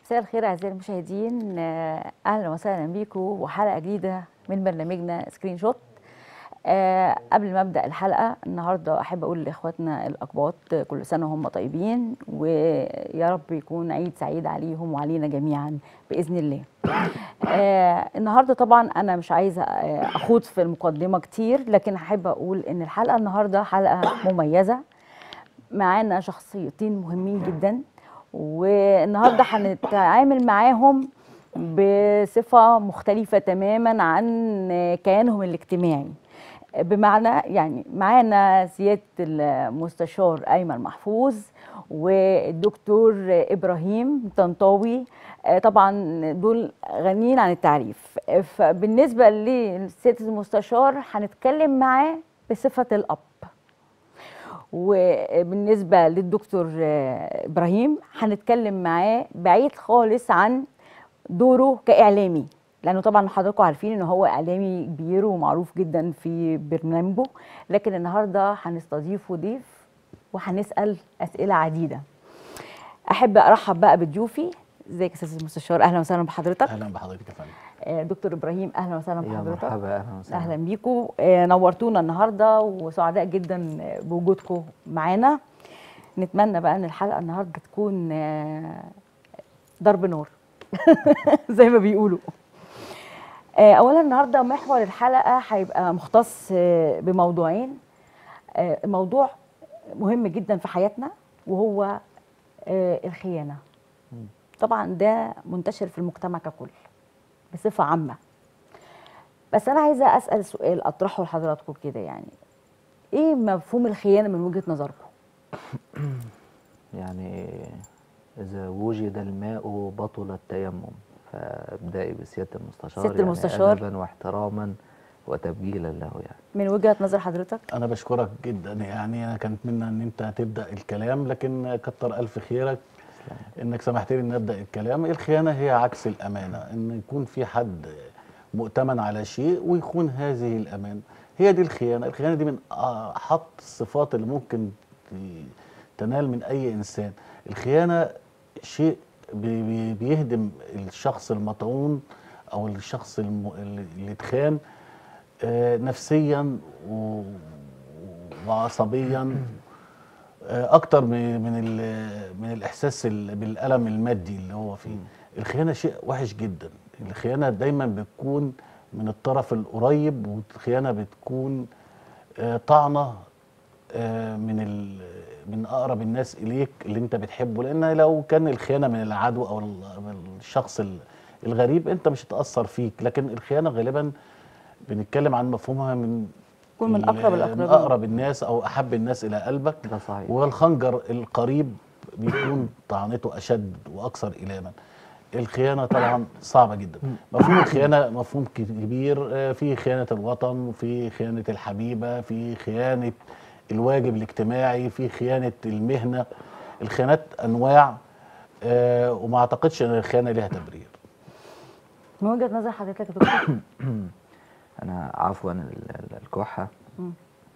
مساء الخير اعزائي المشاهدين آه، اهلا وسهلا بيكم وحلقه جديده من برنامجنا سكرين شوت آه، قبل ما ابدا الحلقه النهارده احب اقول لاخواتنا الاقباط كل سنه وهم طيبين ويا رب يكون عيد سعيد عليهم وعلينا جميعا باذن الله آه، النهارده طبعا انا مش عايزه آه، اخوض في المقدمه كتير لكن احب اقول ان الحلقه النهارده حلقه مميزه معانا شخصيتين مهمين جدا والنهارده هنتعامل معاهم بصفه مختلفه تماما عن كيانهم الاجتماعي بمعنى يعني معانا سياده المستشار ايمن محفوظ والدكتور ابراهيم طنطاوي آه، طبعا دول غنيين عن التعريف فبالنسبه لسياده المستشار هنتكلم معاه بصفه الاب وبالنسبه للدكتور آه، ابراهيم هنتكلم معاه بعيد خالص عن دوره كاعلامي لانه طبعا حضراتكم عارفين ان هو اعلامي كبير ومعروف جدا في برنامجه لكن النهارده هنستضيفه ضيف وهنسال اسئله عديده احب ارحب بقى بضيوفي ازيك يا استاذ المستشار اهلا وسهلا بحضرتك اهلا بحضرتك يا فندم آه، دكتور ابراهيم اهلا وسهلا يا بحضرتك مرحبا اهلا وسهلا اهلا بيكم آه، نورتونا النهارده وسعداء جدا بوجودكم معانا نتمنى بقى ان الحلقه النهارده تكون آه، ضرب نار زي ما بيقولوا آه، اولا النهارده محور الحلقه هيبقى مختص آه، بموضوعين آه، موضوع مهم جدا في حياتنا وهو آه، الخيانه طبعا ده منتشر في المجتمع ككل بصفه عامه بس انا عايزه اسال سؤال اطرحه لحضراتكم كده يعني ايه مفهوم الخيانه من وجهه نظركم يعني إذا وجد الماء بطل التيمم فابدأي بسيادة المستشار سيادة المستشار. يعني أدبا واحتراما وتبجيلا له يعني من وجهه نظر حضرتك انا بشكرك جدا يعني انا كانت منا ان انت تبدا الكلام لكن كتر الف خيرك انك سمحت لي ان ابدا الكلام الخيانه هي عكس الامانه ان يكون في حد مؤتمن على شيء ويخون هذه الامانه هي دي الخيانه الخيانه دي من احط الصفات اللي ممكن ت- تنال من اي انسان الخيانه شيء بي- بي- بيهدم الشخص المطعون او الشخص الم- اللي اتخان آه، نفسيا و- وعصبيا آه، اكتر من من ال- من الاحساس ال- بالالم المادي اللي هو فيه الخيانه شيء وحش جدا الخيانه دايما بتكون من الطرف القريب والخيانه بتكون آه، طعنه آه، من ال- من اقرب الناس اليك اللي انت بتحبه لان لو كان الخيانه من العدو او ال- من الشخص ال- الغريب انت مش هتاثر فيك لكن الخيانه غالبا بنتكلم عن مفهومها من يكون من ال- أقرب من الأقربين. اقرب الناس او احب الناس الى قلبك ده صحيح والخنجر القريب بيكون طعنته اشد واكثر الاما الخيانه طبعا صعبه جدا مفهوم الخيانه مفهوم كبير آه، في خيانه الوطن في خيانه الحبيبه في خيانه الواجب الاجتماعي في خيانه المهنه الخيانات انواع آه، وما اعتقدش ان الخيانه ليها تبرير من وجهه نظر حضرتك يا دكتور أنا عفوا ال- ال- الكحة مم.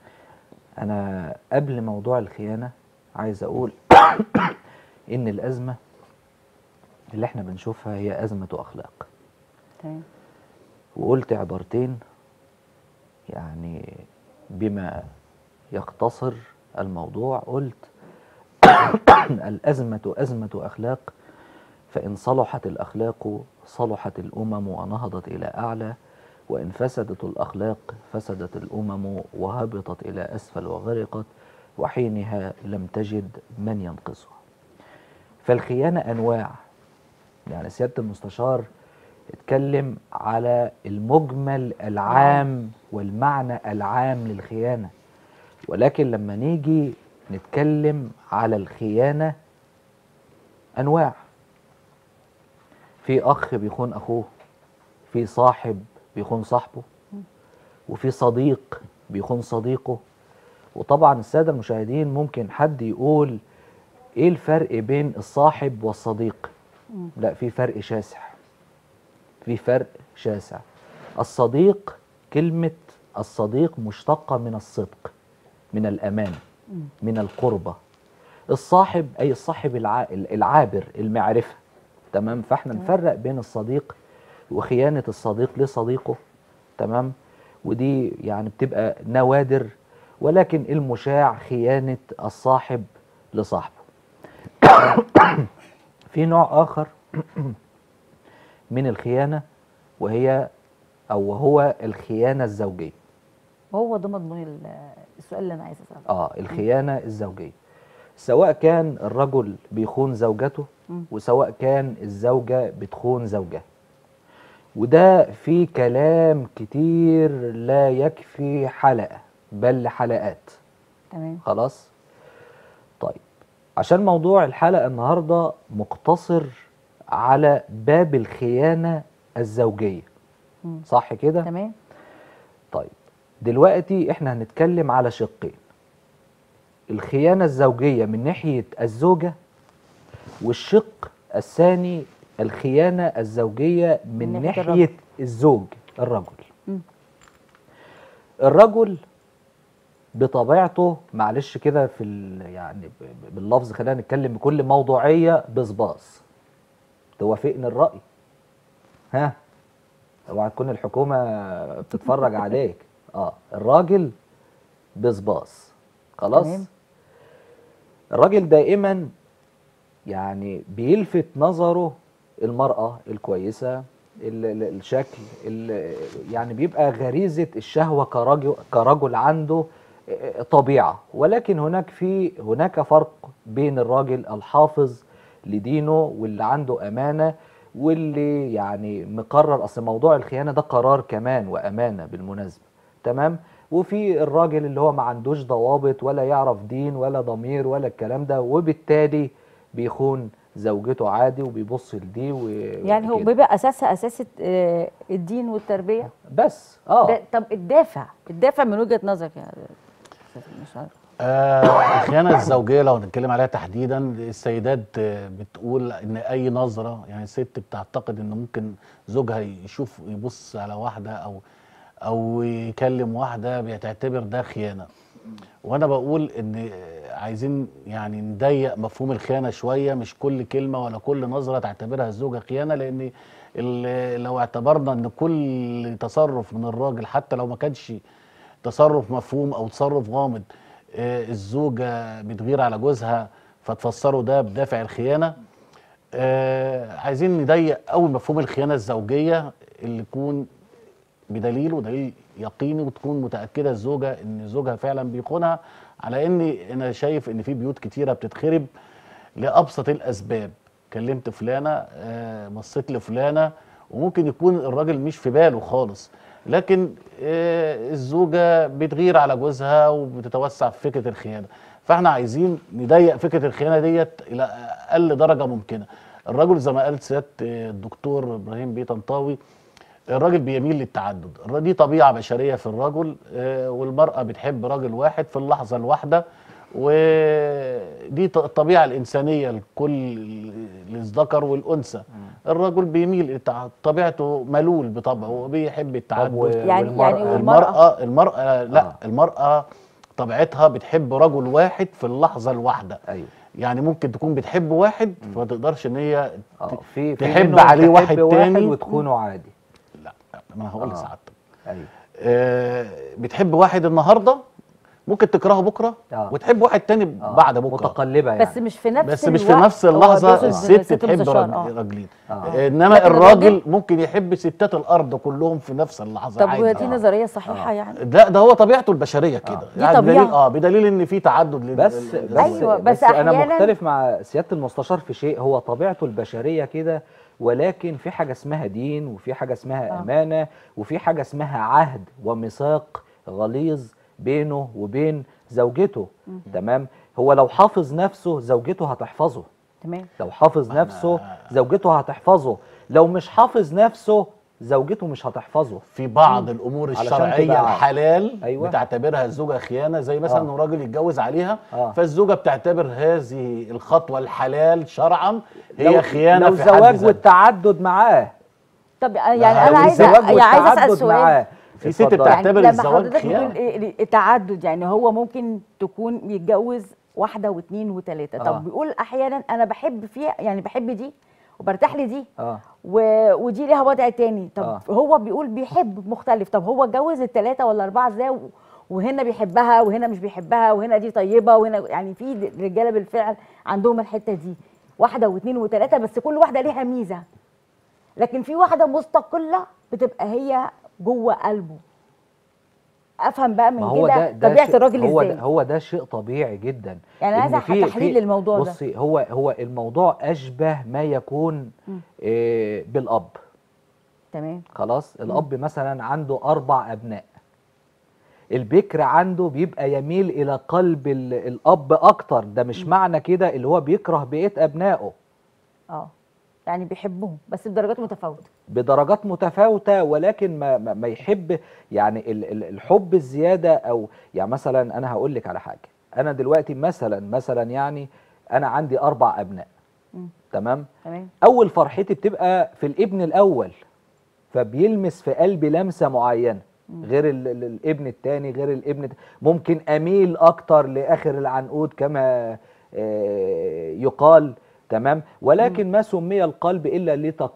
أنا قبل موضوع الخيانة عايز أقول إن الأزمة اللي إحنا بنشوفها هي أزمة أخلاق تمام وقلت عبارتين يعني بما يقتصر الموضوع قلت الأزمة أزمة أخلاق فإن صلحت الأخلاق صلحت الأمم ونهضت إلى أعلى وإن فسدت الأخلاق فسدت الأمم وهبطت إلى أسفل وغرقت وحينها لم تجد من ينقذها فالخيانة أنواع يعني سيادة المستشار اتكلم على المجمل العام والمعنى العام للخيانة ولكن لما نيجي نتكلم على الخيانة أنواع في أخ بيخون أخوه في صاحب بيخون صاحبه وفي صديق بيخون صديقه وطبعا السادة المشاهدين ممكن حد يقول ايه الفرق بين الصاحب والصديق لا في فرق شاسع في فرق شاسع الصديق كلمة الصديق مشتقة من الصدق من الأمان من القربة الصاحب أي الصاحب الع... العابر المعرفة تمام فاحنا نفرق بين الصديق وخيانه الصديق لصديقه تمام ودي يعني بتبقى نوادر ولكن المشاع خيانه الصاحب لصاحبه في نوع اخر من الخيانه وهي او وهو الخيانه الزوجيه وهو ده مضمون ال- السؤال اللي انا عايزه اساله اه الخيانه الزوجيه سواء كان الرجل بيخون زوجته مم. وسواء كان الزوجه بتخون زوجها وده في كلام كتير لا يكفي حلقه بل حلقات تمام خلاص طيب عشان موضوع الحلقه النهارده مقتصر على باب الخيانه الزوجيه مم. صح كده تمام طيب دلوقتي احنا هنتكلم على شقين الخيانة الزوجية من ناحية الزوجة والشق الثاني الخيانة الزوجية من, من ناحية ناحية, الرجل. الزوج الرجل مم. الرجل بطبيعته معلش كده في ال- يعني ب- ب- باللفظ خلينا نتكلم بكل موضوعية بصباص توافقني الرأي ها اوعى تكون الحكومة بتتفرج عليك اه الراجل بصباص خلاص تمام. الراجل دائما يعني بيلفت نظره المرأة الكويسة ال- ال- الشكل ال- يعني بيبقى غريزة الشهوة كرجل, كرجل عنده آه، طبيعة ولكن هناك في هناك فرق بين الراجل الحافظ لدينه واللي عنده أمانة واللي يعني مقرر أصل موضوع الخيانة ده قرار كمان وأمانة بالمناسبة تمام وفي الراجل اللي هو ما عندوش ضوابط ولا يعرف دين ولا ضمير ولا الكلام ده وبالتالي بيخون زوجته عادي وبيبص لدي و... يعني هو وكده. بيبقى اساسها اساس آه، الدين والتربيه بس اه ده طب الدافع الدافع من وجهه نظرك يا أستاذ مشعل آه الخيانة الزوجية لو هنتكلم عليها تحديدا السيدات آه، بتقول ان اي نظرة يعني الست بتعتقد ان ممكن زوجها يشوف يبص على واحدة او او يكلم واحدة بتعتبر ده خيانة وانا بقول ان آه، عايزين يعني نضيق مفهوم الخيانة شوية مش كل كلمة ولا كل نظرة تعتبرها الزوجة خيانة لان ال- لو اعتبرنا ان كل تصرف من الراجل حتى لو ما كانش تصرف مفهوم او تصرف غامض آه، الزوجه بتغير على جوزها فتفسروا ده بدافع الخيانه آه، عايزين نضيق قوي مفهوم الخيانه الزوجيه اللي يكون بدليل ودليل يقيني وتكون متاكده الزوجه ان زوجها فعلا بيخونها على ان انا شايف ان في بيوت كتيره بتتخرب لابسط الاسباب كلمت فلانه آه، بصيت لفلانه وممكن يكون الراجل مش في باله خالص لكن آه، الزوجه بتغير على جوزها وبتتوسع في فكره الخيانه فاحنا عايزين نضيق فكره الخيانه ديت الى اقل درجه ممكنه الرجل زي ما قال سياده آه، الدكتور ابراهيم بيه طنطاوي الراجل بيميل للتعدد الر- دي طبيعه بشريه في الرجل آه، والمراه بتحب راجل واحد في اللحظه الواحده ودي ط- الطبيعه الانسانيه لكل للذكر والانثى الرجل بيميل للتع- طبيعته ملول بطبعه وبيحب التعدد و- يعني والمرأة- يعني والمرأة المرأة المرأة لا آه. المرأة طبيعتها بتحب رجل واحد في اللحظة الواحدة ايوه يعني ممكن تكون بتحب واحد فما تقدرش ان هي اه في في تحب منهم عليه تحب واحد تاني. وتخونه عادي لا ما انا هقول آه. لسعادتك ايوه آه بتحب واحد النهارده ممكن تكرهه بكره آه. وتحب واحد تاني آه. بعد بكره متقلبه يعني بس مش في نفس بس مش في الوقت. نفس هو اللحظه بيقصد الست ست تحب مستشار، راجل- آه. راجلين آه. آه. انما لكن الراجل الراجل- ممكن يحب ستات الارض كلهم في نفس اللحظه طب عادي. وهي دي آه. نظريه صحيحه آه. يعني ده ده هو طبيعته البشريه كده دي يعني طبيعة. بدليل اه بدليل ان في تعدد لل- بس لل- بس, أيوة، بس بس انا أحياناً- مختلف مع سياده المستشار في شيء هو طبيعته البشريه كده ولكن في حاجه اسمها دين وفي حاجه اسمها آه. امانه وفي حاجه اسمها عهد وميثاق غليظ بينه وبين زوجته تمام هو لو حافظ نفسه زوجته هتحفظه تمام لو حافظ نفسه زوجته هتحفظه لو مش حافظ نفسه زوجته مش هتحفظه في بعض الامور علشان الشرعيه تبقى عارف. الحلال أيوة. بتعتبرها الزوجه خيانه زي مثلا آه. انه راجل يتجوز عليها آه. فالزوجه بتعتبر هذه الخطوه الحلال شرعا هي لو خيانه لو في حد زواج ذاتها والتعدد معاه طب يعني لو انا عايزه الزواج يعني عايزه اسال والتعدد سؤال معاه في ست اتفضل. بتاعت- تعتبر لما الزواج حضرتك خيانة. بتقول إيه التعدد يعني هو ممكن تكون يتجوز واحده واثنين وثلاثه آه. طب بيقول احيانا انا بحب فيها يعني بحب دي وبرتاح لدي اه و... ودي ليها وضع تاني طب آه. هو بيقول بيحب مختلف طب هو اتجوز الثلاثه ولا الاربعه ازاي و... وهنا بيحبها وهنا مش بيحبها وهنا دي طيبه وهنا يعني في رجاله بالفعل عندهم الحته دي واحده واثنين وثلاثه بس كل واحده ليها ميزه لكن في واحده مستقله بتبقى هي جوه قلبه افهم بقى ما من هو كده ده ده طبيعه شيء- الراجل هو ازاي ده هو ده شيء طبيعي جدا يعني إن عايزه في- تحليل في- للموضوع ده بصي هو هو الموضوع اشبه ما يكون مم. آه، بالاب تمام خلاص الاب مثلا عنده اربع ابناء البكر عنده بيبقى يميل الى قلب ال- الاب اكتر ده مش معنى كده اللي هو بيكره بقيه ابنائه اه يعني بيحبهم بس بدرجات متفاوته بدرجات متفاوته ولكن ما ما, ما يحب يعني ال- ال- الحب الزياده او يعني مثلا انا هقول لك على حاجه انا دلوقتي مثلا مثلا يعني انا عندي اربع ابناء مم. تمام تمام اول فرحتي بتبقى في الابن الاول فبيلمس في قلبي لمسه معينه غير ال ال الابن الثاني غير الابن الت- ممكن اميل اكتر لاخر العنقود كما آه، يقال تمام ولكن ما سمي القلب الا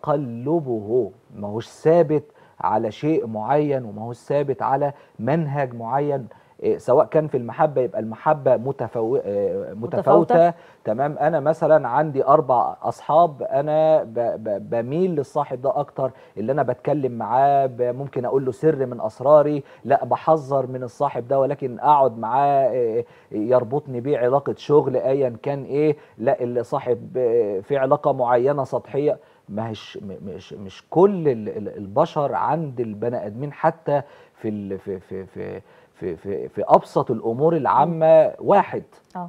لتقلبه ما هوش ثابت على شيء معين وما هوش ثابت على منهج معين إيه، سواء كان في المحبه يبقى المحبه متفو... آه، متفاوتة. متفاوته تمام انا مثلا عندي اربع اصحاب انا ب... ب... بميل للصاحب ده اكتر اللي انا بتكلم معاه ب... ممكن اقول له سر من اسراري لا بحذر من الصاحب ده ولكن اقعد معاه آه، يربطني بيه علاقه شغل ايا كان ايه لا اللي صاحب آه، في علاقه معينه سطحيه ما هيش م- مش مش كل ال- ال- البشر عند البني ادمين حتى في ال... في في في في في, في ابسط الامور العامه واحد اه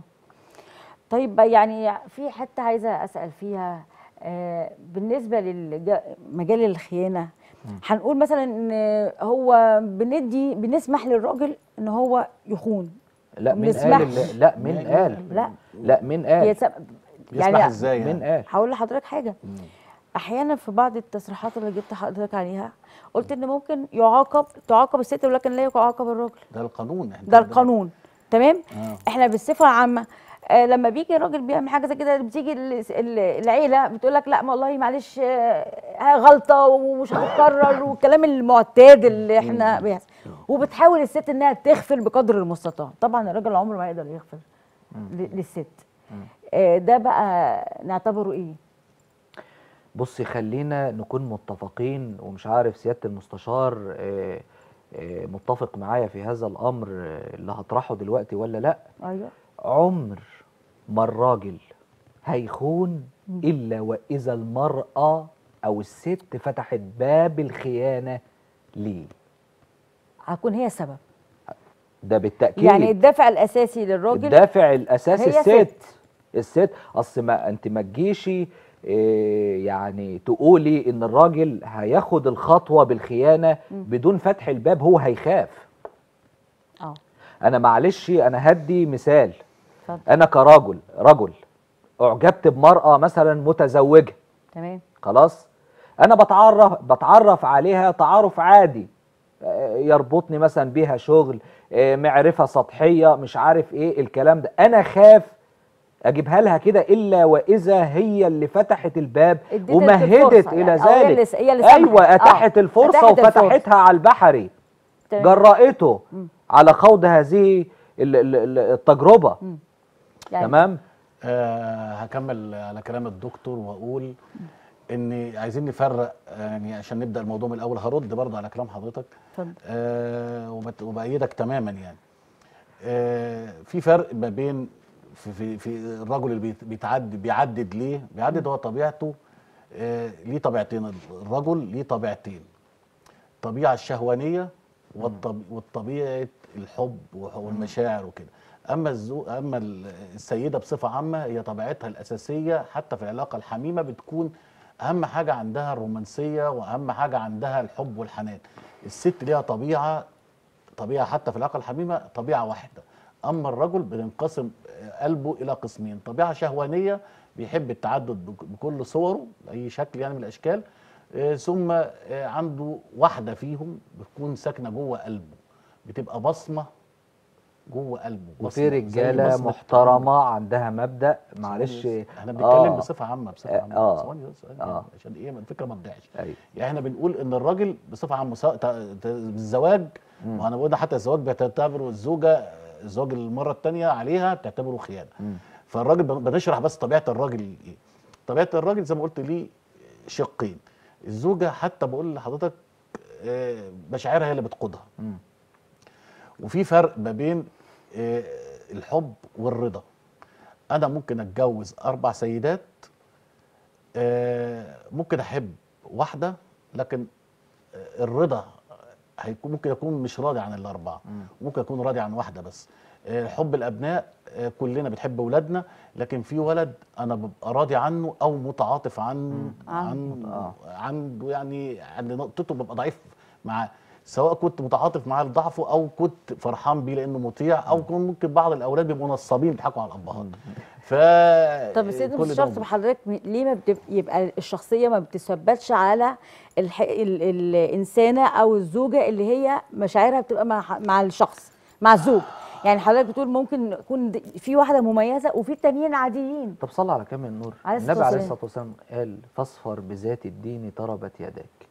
طيب بقى يعني في حتة عايزة أسأل فيها آه بالنسبة لمجال الخيانة هنقول مثلا ان هو بندي بنسمح للراجل ان هو يخون لا مين بنسمح. قال ال- لا مين مين قال لا لا مين هي قال سب... يسمح ازاي مين يعني قال هقول لحضرتك حاجة احيانا في بعض التصريحات اللي جبت حضرتك عليها قلت ان ممكن يعاقب تعاقب الست ولكن لا يعاقب الراجل ده القانون احنا ده عندنا- القانون تمام آه. احنا بالصفه العامه آه لما بيجي راجل بيعمل حاجه زي كده بتيجي ال- ال- العيله بتقول لك لا والله معلش آه غلطه ومش هتتكرر والكلام المعتاد اللي احنا بيحصل وبتحاول الست انها تغفل بقدر المستطاع طبعا الراجل عمره ما يقدر يغفل ل- للست آه ده بقى نعتبره ايه بصي خلينا نكون متفقين ومش عارف سياده المستشار آه، آه، متفق معايا في هذا الامر آه، اللي هطرحه دلوقتي ولا لا ايوه عمر ما الراجل هيخون الا واذا المراه او الست فتحت باب الخيانه ليه هتكون هي السبب ده بالتاكيد يعني الدافع الاساسي للراجل الدافع الاساسي هي الست الست اصل ما انت ما تجيشي إيه، يعني تقولي ان الراجل هياخد الخطوه بالخيانه بدون فتح الباب هو هيخاف اه انا معلش انا هدي مثال اتفضل انا كرجل رجل اعجبت بمراه مثلا متزوجه تمام خلاص انا بتعرف بتعرف عليها تعارف عادي آه، يربطني مثلا بيها شغل آه، معرفه سطحيه مش عارف ايه الكلام ده انا خاف اجيبها لها كده الا واذا هي اللي فتحت الباب اديتك ومهدت الفرصة الى يعني، أو هي اللي- ذلك هي اللي سمحت. ايوه آه، اتاحت الفرصه أتاحت الفرصة. وفتحتها على البحري تمام. جرأته على خوض هذه ال- ال- ال- التجربه يعني تمام آه هكمل على كلام الدكتور واقول ان عايزين نفرق يعني عشان نبدا الموضوع من الاول هرد برضه على كلام حضرتك اتفضل آه وبت- وبأيدك تماما يعني آه في فرق ما بين في في, في الرجل اللي بيت- بيتعدد بيعدد ليه بيعدد هو طبيعته آه ليه طبيعتين الرجل ليه طبيعتين الطبيعه الشهوانيه والطب والطبيعه الحب وح- والمشاعر وكده اما الزو اما ال- السيده بصفه عامه هي طبيعتها الاساسيه حتى في العلاقه الحميمه بتكون اهم حاجه عندها الرومانسيه واهم حاجه عندها الحب والحنان الست ليها طبيعه طبيعه حتى في العلاقه الحميمه طبيعه واحده اما الرجل بينقسم قلبه الى قسمين طبيعه شهوانيه بيحب التعدد بك- بكل صوره باي شكل يعني من الاشكال آه، ثم آه، عنده واحده فيهم بتكون ساكنه جوه قلبه بتبقى بصمه جوه قلبه وفي بصمة، زي رجاله بصمة محترمه عندها مبدا معلش ثواني بس. احنا بنتكلم آه. بصفه عامه بصفه آه، عامه آه. ثواني بس ثواني آه. عشان ايه الفكره ما تضيعش أيوة. يعني احنا بنقول ان الراجل بصفه عامه سواء ت- ت- الزواج وانا بقول حتى الزواج بتعتبره الزوجه الزواج المره الثانيه عليها بتعتبره خيانه فالراجل بن- بنشرح بس طبيعه الراجل ايه طبيعه الراجل زي ما قلت ليه شقين الزوجه حتى بقول لحضرتك آه، مشاعرها هي اللي بتقودها وفي فرق ما بين آه، الحب والرضا انا ممكن اتجوز اربع سيدات آه، ممكن احب واحده لكن آه، الرضا هيكون ممكن اكون مش راضي عن الاربعه ممكن اكون راضي عن واحده بس آه، حب الابناء آه، كلنا بنحب اولادنا لكن في ولد انا ببقى راضي عنه او متعاطف عنه عنه عنده يعني عند نقطته ببقى ضعيف معاه سواء كنت متعاطف معاه لضعفه او كنت فرحان بيه لانه مطيع او كان ممكن بعض الاولاد بيبقوا نصابين بيضحكوا على الابهات ف طب يا سيدي كل مش ده شرط موجود. حضرتك م- ليه ما بتب... يبقى الشخصيه ما بتثبتش على الح... ال... الانسانه او الزوجه اللي هي مشاعرها بتبقى مع مع الشخص مع الزوج يعني حضرتك بتقول ممكن يكون د- في واحده مميزه وفي التانيين عاديين طب صلى على كامل النور عليه الصلاة النبي عليه والسلام. الصلاه والسلام قال فاصفر بذات الدين تربت يداك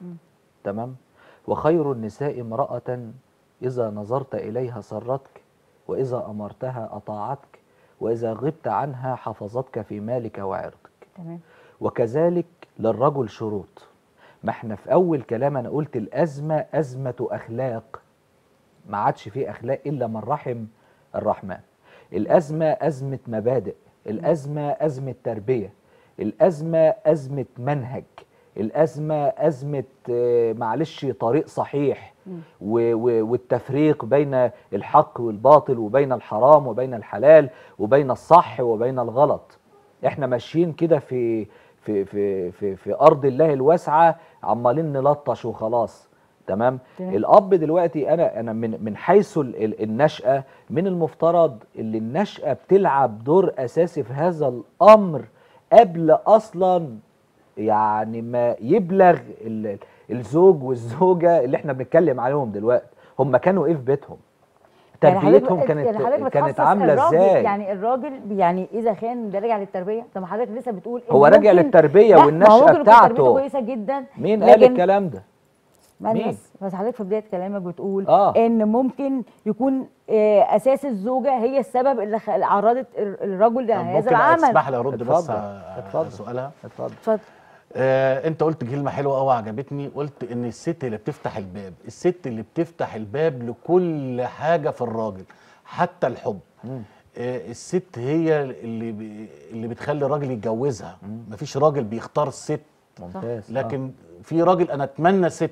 تمام وخير النساء امراه اذا نظرت اليها سرتك واذا امرتها اطاعتك واذا غبت عنها حفظتك في مالك وعرضك تمام وكذلك للرجل شروط ما احنا في اول كلام انا قلت الازمه ازمه اخلاق ما عادش فيه اخلاق الا من رحم الرحمن الازمه ازمه مبادئ الازمه ازمه تربيه الازمه ازمه منهج الازمه ازمه آه، معلش طريق صحيح و- و- والتفريق بين الحق والباطل وبين الحرام وبين الحلال وبين الصح وبين الغلط احنا ماشيين كده في في في في في ارض الله الواسعه عمالين نلطش وخلاص تمام تمام. الاب دلوقتي انا انا من من حيث ال- ال- النشاه من المفترض اللي النشاه بتلعب دور اساسي في هذا الامر قبل اصلا يعني ما يبلغ ال- الزوج والزوجه اللي احنا بنتكلم عليهم دلوقتي هم كانوا ايه في بيتهم يعني حضرتك- تربيتهم كانت يعني حضرتك كانت بتخصص عامله الراجل ازاي يعني الراجل يعني اذا كان ده راجع للتربيه طب ما حضرتك لسه بتقول إن هو راجع ممكن- للتربية لا، ما والنشأة هو ممكن يكون بتاعته. تربيته كويسه جدا مين قال لكن- الكلام ده معلش مين؟ بس بس حضرتك في بدايه كلامك بتقول آه. ان ممكن يكون آه، اساس الزوجه هي السبب اللي خ- اللي عرضت ال- الرجل طب لهذا ممكن العمل اسمح لي ارد بس اتفضل، على اتفضل. سؤالها اتفضل اتفضل آه، انت قلت كلمه حلوه قوي عجبتني قلت ان الست اللي بتفتح الباب الست اللي بتفتح الباب لكل حاجه في الراجل حتى الحب آه، الست هي اللي بي اللي بتخلي الراجل يتجوزها مفيش راجل بيختار الست ممتاز لكن في راجل انا اتمنى ست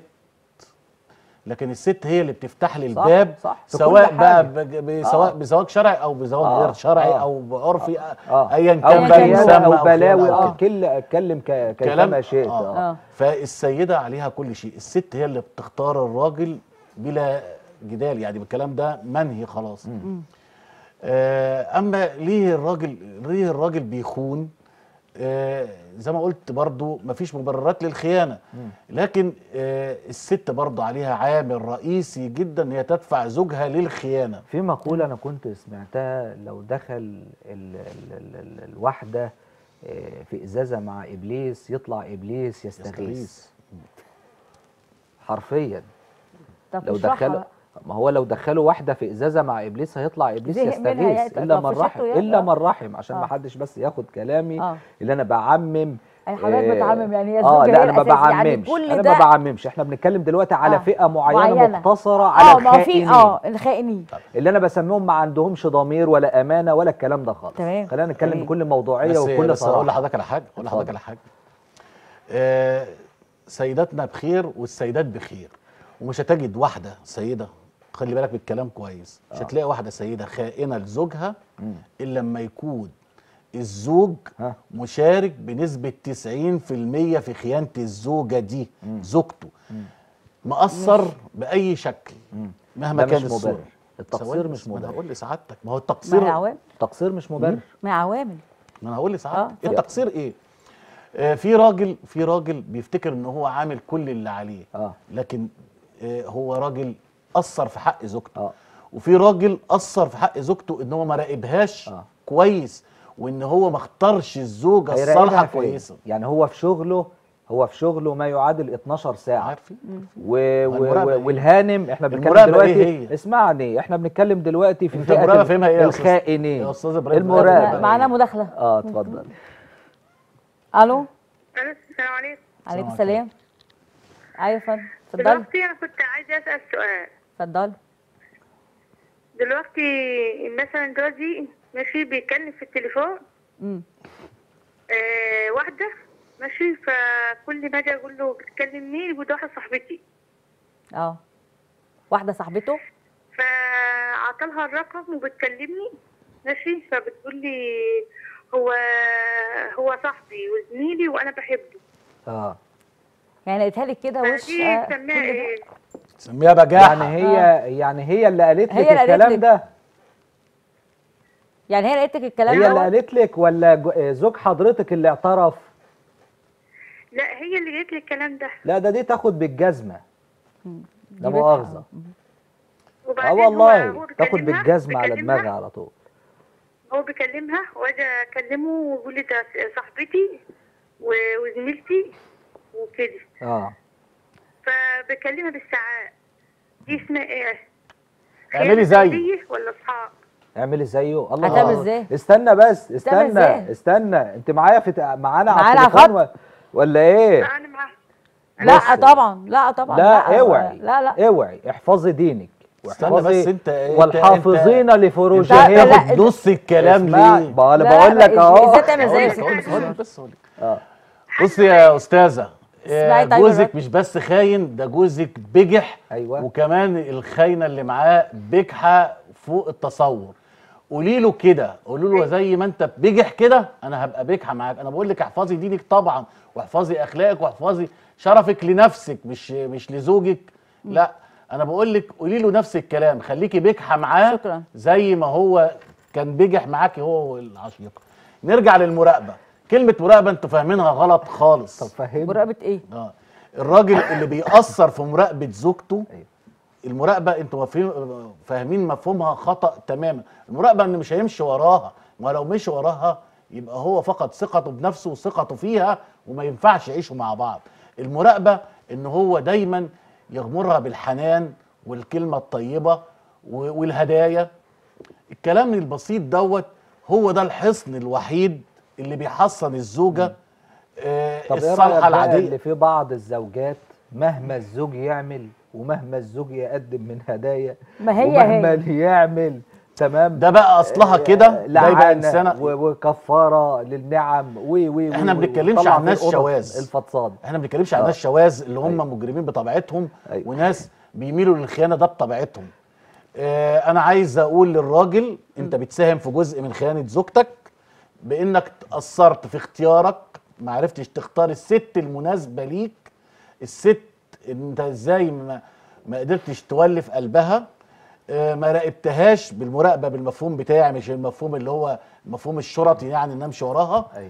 لكن الست هي اللي بتفتح لي صح، الباب صح، في سواء كل بقى حاجة. بج- ب- سواء آه. بزواج شرعي او بزواج آه، غير شرعي آه. او بعرفي اه ايا او كان بقى خيانه مسمى او خيانة بلاوي أو اه كده. كل اتكلم ك- كيفما شئت آه. اه اه فالسيدة عليها كل شيء الست هي اللي بتختار الراجل بلا جدال يعني بالكلام ده منهي خلاص آه اما ليه الراجل ليه الراجل بيخون آه زي ما قلت برضو مفيش مبررات للخيانة لكن آه الست برضو عليها عامل رئيسي جدا ان هي تدفع زوجها للخيانة في مقولة أنا كنت سمعتها لو دخل ال ال ال ال الواحدة آه، في إزازة مع إبليس يطلع إبليس يستغيث يستغيث حرفيا طب لو اشرحها دخلوا بقى. ما هو لو دخلوا واحدة في إزازة مع إبليس هيطلع إبليس زهق منها يستغيث يا- إلا طب من في رحم شكله يا- إلا آه. من رحم عشان آه. ما حدش بس ياخد كلامي آه. اللي أنا بعمم أي حضرتك آه، بتعمم يعني هي اه الزوجة لا هي انا ما الأساس، يعني بعممش كل انا ده- ما بعممش احنا بنتكلم دلوقتي على آه. فئه معينه, معينة. مقتصره على اه ما هو في الخائنين اه الخائنين اللي انا بسميهم ما عندهمش ضمير ولا امانه ولا الكلام ده خالص تمام. خلينا نتكلم تمام. بكل موضوعيه بس وكل بس اقول صراحه لحضرتك على حاجه اقول لحضرتك اتفضل. على حاجه آه سيداتنا بخير والسيدات بخير ومش هتجد واحده سيده خلي بالك بالكلام كويس مش هتلاقي واحده سيده خائنه لزوجها الا لما يكون الزوج ها. مشارك بنسبه 90% في خيانه الزوجه دي زوجته مقصر باي شكل مهما ده كان مش الصوره مبرر. التقصير ثواني مش بس، ما انا مبرر. هقول لسعادتك ما هو ما التقصير هي عوامل تقصير مش مبرر ما هي عوامل ما انا هقول آه، لسعادتك اتفضل. التقصير ايه آه في راجل في راجل بيفتكر ان هو عامل كل اللي عليه اه لكن آه هو راجل قصر في حق زوجته اه وفي راجل اثر في حق زوجته ان هو ما راقبهاش آه. كويس وان هو ما اختارش الزوجه هيراقبها الصالحه فين؟ كويسه يعني هو في شغله هو في شغله ما يعادل 12 ساعه عارفين و... و... المراقبة و... إيه؟ والهانم احنا بنتكلم المراقبة دلوقتي إيه هي؟ اسمعني احنا بنتكلم دلوقتي في انت فئه المراقبة ال- فاهمها إيه يا أستاذ؟ الخائنين يا أستاذ إبراهيم المراقبه المراقبة معانا مداخله اه اتفضل الو الو السلام عليكم عليكم السلام ايوه يا فندم اتفضلي دلوقتي انا كنت عايزه اسال سؤال اتفضلي دلوقتي مثلا جوزي ماشي بيتكلم في التليفون امم آه واحده ماشي فكل ما اجي اقول له بتكلم مين يقول ده واحده صاحبتي اه واحده صاحبته فعطلها الرقم وبتكلمني ماشي فبتقول لي هو هو صاحبي وزميلي وانا بحبه اه يعني لقيتها لك كده وش فدي آه، سماها كل ده. ايه سميها بجاحه يعني هي يعني هي اللي قالت هي لك اللي قالت الكلام لك. ده يعني هي لقيت لك الكلام هي اللي ده قالت لك ولا جو- زوج حضرتك اللي اعترف لا هي اللي قالت لي الكلام ده لا ده دي تاخد بالجزمه ده دي مؤاخذه بجحة. اه وبعدين هو- والله هو تاخد بيكلمها- بالجزمه على بيكلمها دماغها على طول هو بيكلمها واجي اكلمه ويقول لي ده صاحبتي و- وزميلتي وكده اه فبكلمها بالساعات دي اسمها ايه؟ اعملي خيانة زي. زوجية ولا اصحاب؟ اعملي زيه الله هتعمل الله. ازاي؟ استنى بس هتعمل استنى ازاي؟ استنى انت معايا في ت- معانا معانا على على التليفون الخط؟ و- ولا ايه لا انا معاها لا بص. طبعا لا طبعا لا اوعي لا لا اوعي احفظي دينك استنى واحفظي بس انت- انت- والحافظين انت لفروجهم لا، تاخد نص الكلام اسمع، ليه؟ ما انا لا، بقول لا، لك اهو ازاي تعمل زي هقول لك- هقول لك- هقول لك بس هقول لك اه بصي يا استاذه اسمعي آه، طيب جوزك الرد. مش بس خاين ده جوزك بجح أيوة. وكمان الخاينه اللي معاه بجحه فوق التصور قولي له كده قولي له زي ما انت بجح كده انا هبقى بجحه معاك انا بقول لك احفظي دينك طبعا واحفظي اخلاقك واحفظي شرفك لنفسك مش مش لزوجك لا انا بقول لك قولي له نفس الكلام خليكي بجحه معاه شكراً. زي ما هو كان بجح معاكي هو والعشيقه نرجع للمراقبه كلمه مراقبه انتوا فاهمينها غلط خالص طب فهمني مراقبه ايه اه الراجل اللي بيأثر في مراقبة زوجته أيوة. المراقبة انتوا مفهوم- فاهمين مفهومها خطأ تماما المراقبة ان مش هيمشي وراها ما لو مشي وراها يبقى هو فقد ثقته بنفسه وثقته فيها وما ينفعش يعيشوا مع بعض المراقبة ان هو دايما يغمرها بالحنان والكلمة الطيبة و- والهدايا الكلام البسيط دوت هو ده الحصن الوحيد اللي بيحصن الزوجة آه طب ايه الصالحة رايك بقى العادية اللي في بعض الزوجات مهما الزوج يعمل ومهما الزوج يقدم من هدايا ما هي ومهما هي. اللي يعمل تمام ده بقى اصلها كده ده يبقى لعنة انسانه و- وكفاره للنعم و و احنا و- ما بنتكلمش وطلع عن في ناس الأوضة شواذ. الفضفاض احنا ما بنتكلمش عن آه. ناس شواذ اللي هم أيوة. مجرمين بطبيعتهم أيوة. وناس بيميلوا للخيانه ده بطبيعتهم اه انا عايز اقول للراجل انت بتساهم في جزء من خيانه زوجتك بانك تاثرت في اختيارك ما عرفتش تختار الست المناسبه ليك الست انت ازاي ما, ما قدرتش تولف قلبها آه، ما راقبتهاش بالمراقبه بالمفهوم بتاعي مش المفهوم اللي هو المفهوم الشرطي يعني ان امشي وراها أيوة.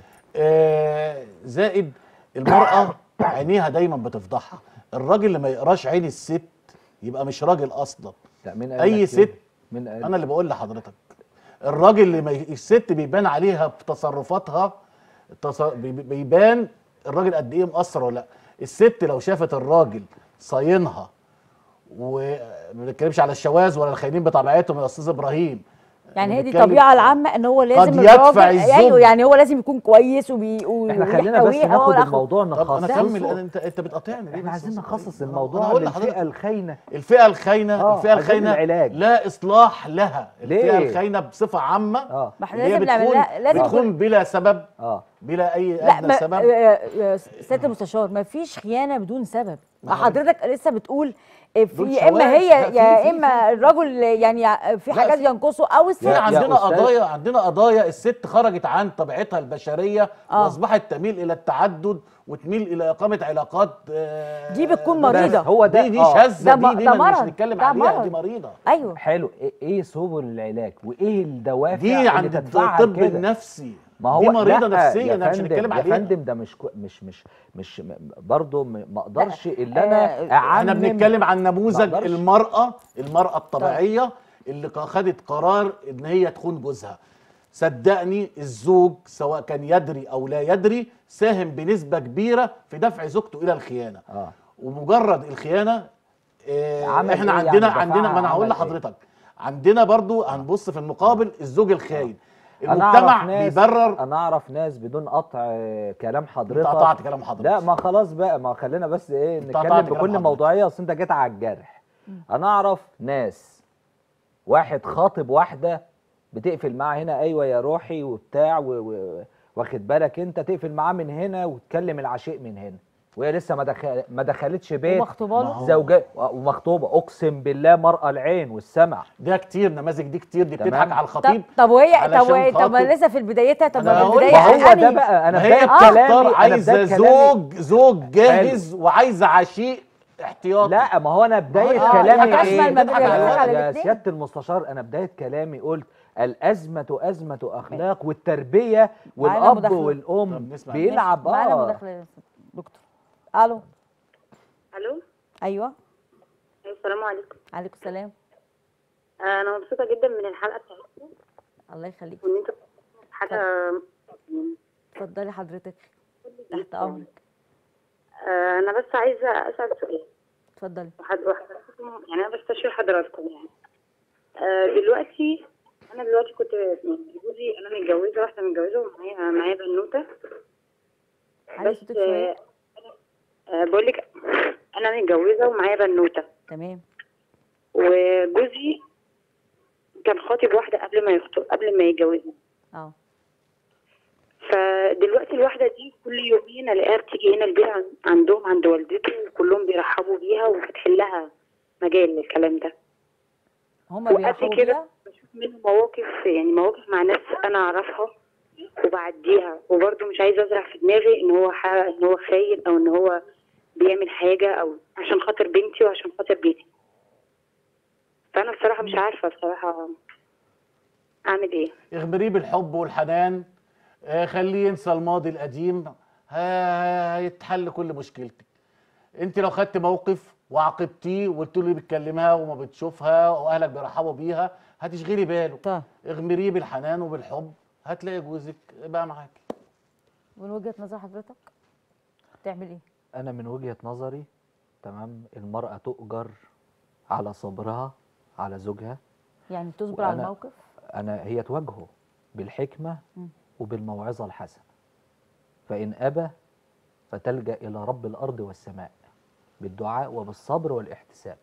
آه، زائد المراه عينيها دايما بتفضحها الراجل اللي ما يقراش عين الست يبقى مش راجل اصلا لا مين قال اي لك ست كده؟ مين قال انا اللي بقول لحضرتك الراجل اللي ما ي- الست بيبان عليها في تصرفاتها التص- بي- بيبان الراجل قد ايه مقصر ولا لا الست لو شافت الراجل صاينها وما بنتكلمش على الشواذ ولا الخاينين بطبيعتهم يا استاذ ابراهيم يعني هي دي بنتكلم- الطبيعه العامه ان هو لازم يدفع الراجل الزوج. ايوه يعني هو لازم يكون كويس وبي و- احنا خلينا بس ويحتويه أو ناخد الآخر. الموضوع طب انا نخصصه اكمل أنا- انت انت بتقاطعني ليه احنا بس عايزين يا أستاذ نخصص إبراهيم؟ الموضوع أنا هقول للفئه لحضرتك الخاينه الفئه الخاينه آه، الفئه عايزين الخاينه العلاج. لا اصلاح لها الفئه ليه؟ الخاينه بصفه عامه اه ما احنا اللي هي لازم نعمل بتكون لها لازم بتكون يكون بلا سبب اه بلا اي لا ادنى ما سبب آه، آه، سياده المستشار ما فيش خيانه بدون سبب ما هو- حضرتك لسه بتقول آه، دول في يا اما شواذ. هي لا، في- يا في- اما الرجل يعني في لا، حاجات في- ينقصه او الست في يا عندنا أستاذ. قضايا عندنا قضايا الست خرجت عن طبيعتها البشريه آه. واصبحت تميل الى التعدد وتميل الى اقامه علاقات آه، دي بتكون بس مريضة. هو ده دي دي آه. شاذه ده م- دي دي ده ما مش مرض. نتكلم ده عليها مرض. دي مريضه ايوه حلو ايه إيه سبل العلاج وايه الدوافع دي اللي عند تدفعها الطب كده؟ النفسي ما هو دي مريضه لأ، نفسيه يا انا مش فندم- هنتكلم يا عليها فندم ده مش كو- مش مش مش م- برضه م- ما اقدرش الا انا آه، اعمم احنا بنتكلم عن ما نموذج أقدرش. المراه المراه الطبيعيه اللي ق- خدت قرار ان هي تخون جوزها صدقني الزوج سواء كان يدري او لا يدري ساهم بنسبه كبيره في دفع زوجته الى الخيانه اه ومجرد الخيانه آه عمل احنا إيه عندنا يعني؟ عندنا ما انا دفعها هقول عمل إيه؟ لحضرتك عندنا برضو هنبص في المقابل الزوج الخاين أنا أعرف المجتمع ناس- بيبرر انا اعرف ناس بدون قطع آه، كلام حضرتك انت قطعت كلام حضرتك لا ما خلاص بقى ما خلينا بس ايه قطعت نتكلم كلام بكل حضرتك. موضوعيه اصل انت جيت على الجرح انا اعرف ناس واحد خاطب واحده بتقفل معاه هنا ايوه يا روحي وبتاع و... و... واخد بالك انت تقفل معاه من هنا وتكلم العشيق من هنا وهي لسه ما دخل... ما دخلتش بيت ومخطوبه ما له هو- زوجة ومخطوبه اقسم بالله مرأى العين والسمع ده كتير نماذج دي كتير دي تمام. بتضحك على طب الخطيب طب وهي علشان طب وهي- طب ما خاطر- لسه في بدايتها طب أنا ما هقول البدايه ما هو ده أنهي؟ بقى انا ما هي بدايه كلامي بتختار أنا عايزه بداية كلامي- زوج زوج جاهز وعايزه عشيق احتياطي لا ما هو انا بدايه آه، كلامي يا ايه كشمل ما تضحك على يا- الولد. يا الاتنين. سياده المستشار انا بدايه كلامي قلت الازمه ازمه اخلاق والتربيه معانا والاب مداخلة. طب والام نسمع بيلعب معانا اه مداخله يا دكتور الو الو ايوه السلام عليكم عليكم السلام انا مبسوطه جدا من الحلقه بتاعتكم الله يخليك وان انتوا حاجه يعني اتفضلي حضرتك تحت امرك آه، انا بس عايزه اسال سؤال اتفضلي وحد- وحضراتكم يعني انا بستشير حضراتكم يعني آه، دلوقتي انا دلوقتي كنت يعني جوزي انا متجوزه واحده متجوزه ومعايا معايا بنوته علي بس صوتك شويه آه، بقول لك انا متجوزه ومعايا بنوته تمام وجوزي كان خاطب واحده قبل ما يخطب قبل ما يتجوزني اه فدلوقتي الواحدة دي كل يومين الاقيها بتيجي هنا البيت عن- عندهم عند والدته وكلهم بيرحبوا بيها وفاتحين لها مجال للكلام ده هما وقبل بيرحبوا كده بيها بشوف منه مواقف يعني مواقف مع ناس انا اعرفها وبعديها وبرضه مش عايزه ازرع في دماغي ان هو ح... ان هو خاين او ان هو بيعمل حاجه او عشان خاطر بنتي وعشان خاطر بيتي فانا بصراحه مش عارفه بصراحه اعمل ايه اغمريه بالحب والحنان آه، خليه ينسى الماضي القديم ه- هيتحل كل مشكلتك انت لو خدت موقف وعاقبتيه وقلت له ليه بتكلمها وما بتشوفها واهلك بيرحبوا بيها هتشغلي باله طيب اغمريه بالحنان وبالحب هتلاقي جوزك بقى معاكي من وجهه نظر حضرتك تعمل ايه انا من وجهه نظري تمام المراه تؤجر على صبرها على زوجها يعني تصبر على وأنا- الموقف انا هي تواجهه بالحكمه مم. وبالموعظه الحسنه فان ابى فتلجا الى رب الارض والسماء بالدعاء وبالصبر والاحتساب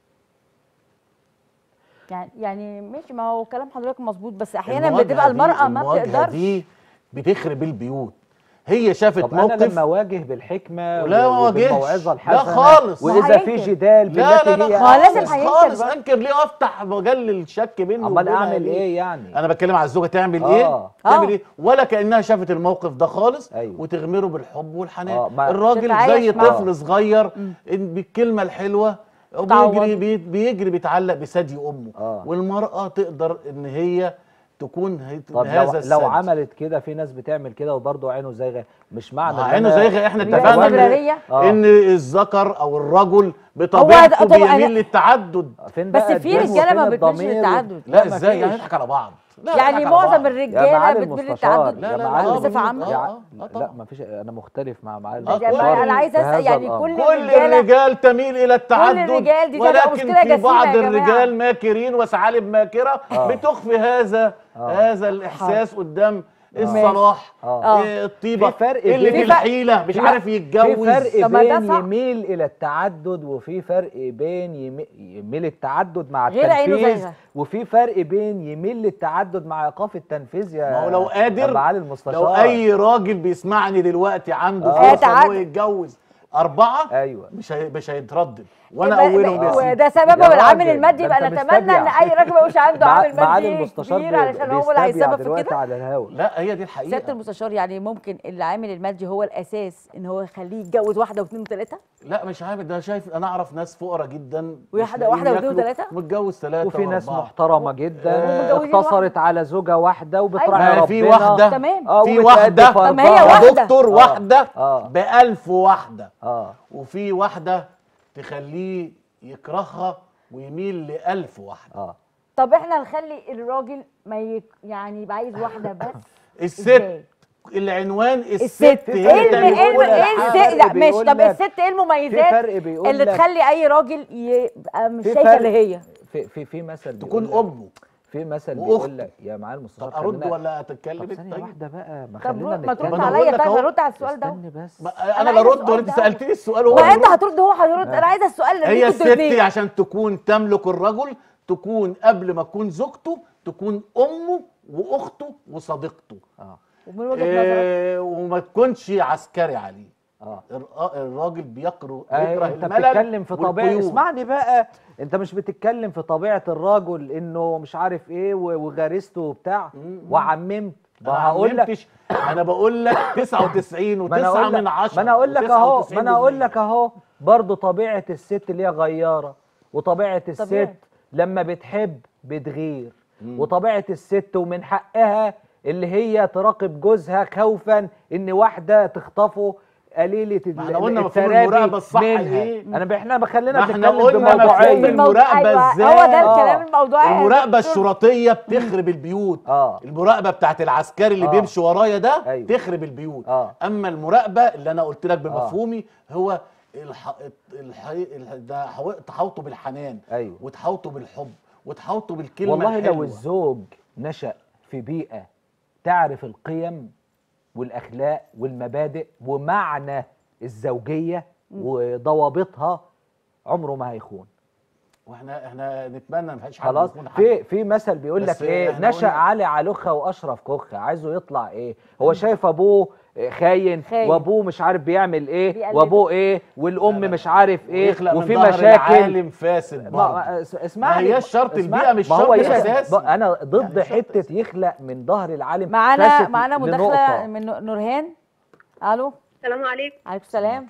يعني يعني ماشي ما هو كلام حضرتك مظبوط بس احيانا المواجهة بتبقى دي- المراه ما المواجهة بتقدرش دي بتخرب البيوت هي شافت طب انا موقف لما اواجه بالحكمه لا ما واجهش. وبالموعظه لا الحسنه خالص. ما واذا في هينكر. جدال لا بالتي لا هي لا ما هو لازم خالص هينكر خالص بقى. انكر ليه افتح مجال الشك بيني امال وبينها اعمل ليه؟ ايه يعني انا بتكلم على الزوجه تعمل آه. ايه تعمل آه. ايه ولا كانها شافت الموقف ده خالص أيوة. وتغمره بالحب والحنان آه، ما- الراجل تتعايش زي معاه. طفل صغير إن بالكلمه الحلوه تعوضه. وبيجري بي- بيجري بيتعلق بثدي امه آه. والمراه تقدر ان هي تكون هي- طب لو, هذا لو الثدي. عملت كده في ناس بتعمل كده وبرضه عينه زايغه مش معنى ما إن عينه أنا- زي احنا بيبقى اتفقنا استمرارية. ان, آه. إن الذكر او الرجل بطبيعته طب أنا- بيميل للتعدد فين بس بقى في الدين رجاله ما وفين بتميلش الضمير؟ للتعدد لا ما ازاي يعني فيش. نضحك على بعض لا يعني نضحك على معظم بعض. يا الرجاله معالي بتميل المستشار للتعدد لا، يا لا، معالي آه، بصفه عامه آه، يا آه، لا طبعا. ما فيش انا مختلف مع معالي آه، يعني المستشار انا عايزه في اسال هذا يعني الأمر. كل كل الرجاله الرجال تميل الى التعدد الرجال دي تبقى ولكن مشكلة في جسيمة بعض يا جماعة. الرجال ماكرين وثعالب ماكره آه. بتخفي هذا آه. هذا الاحساس قدام الصلاح آه. إيه، الطيبه في فرق اللي بين- في الحيله مش في- عارف في يتجوز فرق طب ما ده بين صح. يميل الى التعدد وفي فرق بين يمي- يميل التعدد مع غير عينه التنفيذ زيغة. وفي فرق بين يميل للتعدد مع ايقاف التنفيذ يا ما هو لو يا قادر معالي المستشار لو اي راجل بيسمعني دلوقتي عنده آه. فرصه ان هو تعدد. يتجوز اربعه ايوه مش هي مش هيتردد وانا يبقى- اولهم يا يبقى- سيدي وده سببه يا العامل راجل، المادي ده يبقى أنت نتمنى ان مستبيع. اي راجل ما يبقاش عنده مع- عامل معالي مادي المستشار كبير بي- علشان هو اللي بيستبيع هيسبب في دلوقتي كده على الهوا لا هي دي الحقيقه سياده المستشار يعني ممكن العامل المادي هو الاساس ان هو يخليه يتجوز واحده واثنين وثلاثه لا مش عارف ده شايف انا اعرف ناس فقراء جدا مش واحدة- لاقيين واحدة واثنين ياكلوا، وثلاثة؟ متجوز ثلاثه وفي ناس وأربعة. محترمه جدا ومتجوزين اقتصرت على زوجه واحده وبتراعي ما ربنا في واحده تمام. اه في وبتأدي واحده فرضها. طب ما هي يا واحدة. دكتور آه. واحده آه. بألف واحده اه وفي واحده تخليه يكرهها ويميل لألف واحده اه طب احنا نخلي الراجل ما يك... يعني يبقى عايز واحده بس الست إزاي؟ العنوان الست الست هي ايه اللي الم... ايه الم... بيقول ايه لك الست لا فرق ماشي بيقول طب لك- الست ايه في المميزات فرق بيقول اللي لك تخلي اي راجل يبقى مش في شايفه فرق اللي هي في في في مثل تكون بيقول لك- امه في مثل وأخته. بيقول لك يا معالي المستشار طب ارد خلينا- ولا طب اتكلم ثانية طيب واحدة بقى ما طب خلينا رو- ما ترد نتكلم أنا بقول عليا لك طيب أهو. هرد على السؤال ده استني بس ما أنا انا عايزة برد السؤال وانت ده. سالتني السؤال وهو ما انت بيرد. هترد هو هيرد انا عايزه السؤال اللي هي انتوا الست الاتنين. عشان تكون تملك الرجل تكون قبل ما تكون زوجته تكون امه واخته وصديقته اه ومن وجهه نظرك إيه وما تكونش عسكري عليه اه الر- الراجل بيكره أيوة يكره انت الملل بتتكلم في طبيعه والقيود. اسمعني بقى انت مش بتتكلم في طبيعه الرجل انه مش عارف ايه و- وغريزته وبتاع وعممت ما ما هقول لك علمتش انا بقول لك 99 ما انا و9 اقول لك من 10 ما انا اقول لك اهو و99 ما انا اقول من لك اهو برضه طبيعه الست اللي هي غياره وطبيعه الست طبيعي. لما بتحب بتغير وطبيعه الست ومن حقها اللي هي تراقب جوزها خوفا ان واحده تخطفه قليله ما احنا قلنا مفهوم الترابي المراقبة الصح منها. إيه؟ انا احنا خلينا ما احنا بنتكلم قلنا مفهوم بموضوعيه المراقبة المراقبة أيوة، إزاي؟ هو ده آه. الكلام الموضوعي يا المراقبة دكتور. الشرطية بتخرب البيوت اه المراقبة بتاعت العسكري اللي آه. بيمشي ورايا ده أيوة. تخرب البيوت آه. اما المراقبة اللي انا قلت لك بمفهومي هو الح... الح... الح... ده حو- تحوطه بالحنان أيوة. وتحوطه بالحب وتحوطه بالكلمة والله لو الحلوة. الزوج نشأ في بيئة تعرف القيم والأخلاق والمبادئ ومعنى الزوجية وضوابطها عمره ما هيخون واحنا احنا نتمنى ما فيش حد خلاص يكون حد. في في مثل بيقول بس لك ايه إحنا نشأ قلنا- علي علوخة واشرف كوخة عايزه يطلع ايه هو شايف ابوه خاين, خاين. وابوه مش عارف بيعمل ايه بيقلده. وابوه ايه والام لا، لا، مش عارف ايه ويخلق من وفي ظهر مشاكل العالم فاسد ما برضه ما- اس- اسمعني ما هياش شرط اسمعني. البيئة مش ما هو شرط يخلق- أساسي. ب- انا ضد يعني شرط حته أساسي. يخلق من ظهر العالم معانا فاسد معانا مداخله لنقطة. من نور- نورهان الو السلام عليكم عليكم السلام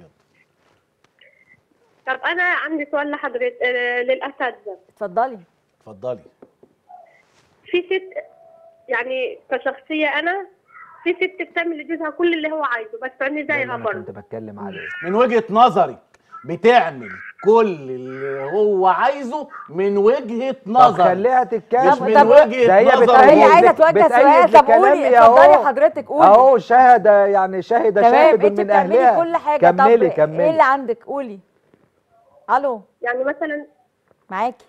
طب انا عندي سؤال لحضرتك آه، للاساتذه اتفضلي اتفضلي في ست يعني كشخصيه انا في ست بتعمل لجوزها كل اللي هو عايزه بس انا ده اللي زيها انا كنت برضه بتكلم عليه من وجهة نظرك بتعمل كل اللي هو عايزه من وجهة طب نظر خليها تتكلم مش من طب- وجهة ده هي نظر بتأيد هي هو. عايزه بت- توجه بتأيد سؤال طب لكلامي قولي أهو. اتفضلي حضرتك قولي اهو شهد يعني شهد تمام شاهد انت من بتعملي اهلها كل حاجه كملي طب كملي ايه اللي عندك قولي الو يعني مثلا معاكي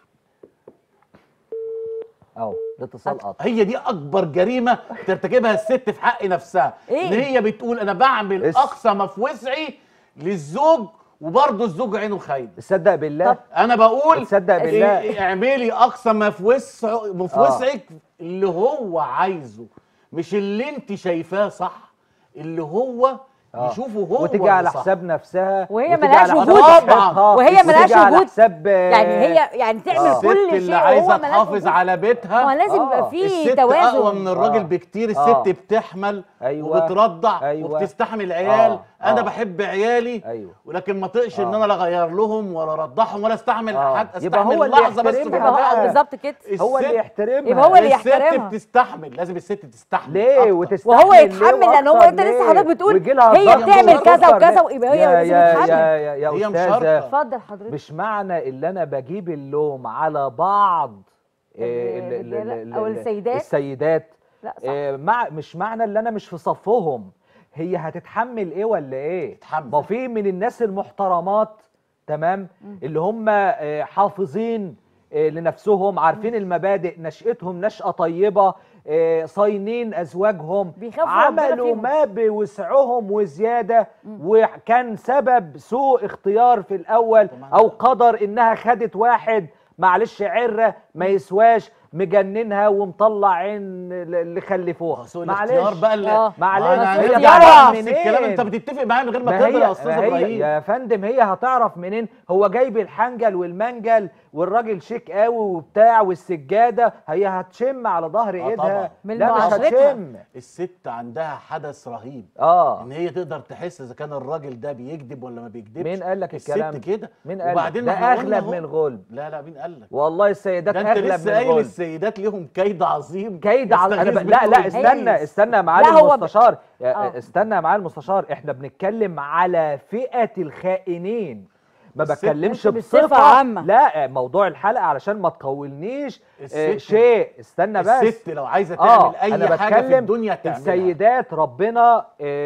اهو الاتصال قطع هي دي اكبر جريمه ترتكبها الست في حق نفسها إيه؟ ان هي بتقول انا بعمل اس- اقصى ما في وسعي للزوج وبرضه الزوج عينه خاينه تصدق بالله طب انا بقول تصدق بالله. إيه- اعملي اقصى ما في وسع ما في آه. وسعك اللي هو عايزه مش اللي انت شايفاه صح اللي هو آه. يشوفه هو وتيجي اللي على صح. حساب نفسها وهي وتيجي ملهاش على حساب وجود. صحتها، وهي وتيجي ملهاش على وجود. حساب يعني هي يعني تعمل آه. الست كل شيء اللي وهو عايزه ملهاش تحافظ وجود. على بيتها ما لازم يبقى آه. في الست اقوى توازن من الراجل آه. بكتير الست آه. بتحمل أيوة. وبترضع أيوة. وبتستحمل عيال آه. انا آه. بحب عيالي ايوه ولكن ما طقش ان آه. انا لا اغير لهم ولا ارضعهم ولا استحمل آه. حد يبقى استحمل هو اللي لحظه بس في يحترمها يبقى هو بقى. بالظبط كده هو اللي الست- يحترمها يبقى هو اللي الست يحترمها. بتستحمل لازم الست تستحمل ليه أكتر. وتستحمل وهو ليه يتحمل لان هو وأكتر انت لسه ليه؟ حضرتك بتقول ويجي لها هي ضغط بتعمل وسكر كذا ليه؟ وكذا ويبقى يا- هي لازم يا تتحمل يا يا يا هي استاذه مشاركة. اتفضل حضرتك مش معنى اللي انا بجيب اللوم على بعض إيه، ال- ال- الرجالة ال- أو ال- السيدات؟ السيدات لا صح إيه، مع مش معنى اللي انا مش في صفهم هي هتتحمل ايه ولا ايه تتحمل. ما في من الناس المحترمات تمام اللي هم آه، حافظين آه، لنفسهم عارفين المبادئ نشأتهم نشأة طيبة آه، صاينين أزواجهم بيخافوا ربنا عملوا فيهم. ما بوسعهم وزيادة وكان سبب سوء اختيار في الأول طبعاً. أو قدر إنها خدت واحد معلش عرة ما يسواش مجننها ومطلع عين اللي خلفوها سوء الاختيار بقى اللي آه. معلش ما أنا- سوء أنت الاختيار بقى منين؟ نفس الكلام انت بتتفق معايا من غير ما ما تقدر هي, يا استاذ ما هي ابراهيم يا فندم هي هتعرف منين هو جايب الحنجل والمنجل والراجل شيك قوي وبتاع والسجاده هي هتشم على ظهر آه ايدها طبعاً. من لا مش معاشرتها. هتشم الست عندها حدث رهيب اه ان هي تقدر تحس اذا كان الراجل ده بيكذب ولا ما بيكذبش مين قال لك الكلام الست كده مين قال لك؟ وبعدين ده ما إحنا قلنا اغلب أهو. من غلب لا لا مين قال لك والله السيدات ده انت اغلب لسه من قايل غلب السيدات ليهم كيد عظيم كيد على انا ب... يستغيث لا بهم لا الرجال. استنى استنى يا معالي لا، هو ب- المستشار يا- آه. استنى يا معالي المستشار احنا بنتكلم على فئة الخائنين ما الست- بتكلمش أنت بصفة بصفه عامة. لا موضوع الحلقه علشان ما تقولنيش آه الست- شيء استنى بس الست لو عايزه تعمل اه اي انا حاجه في بتكلم الدنيا تعملها السيدات ربنا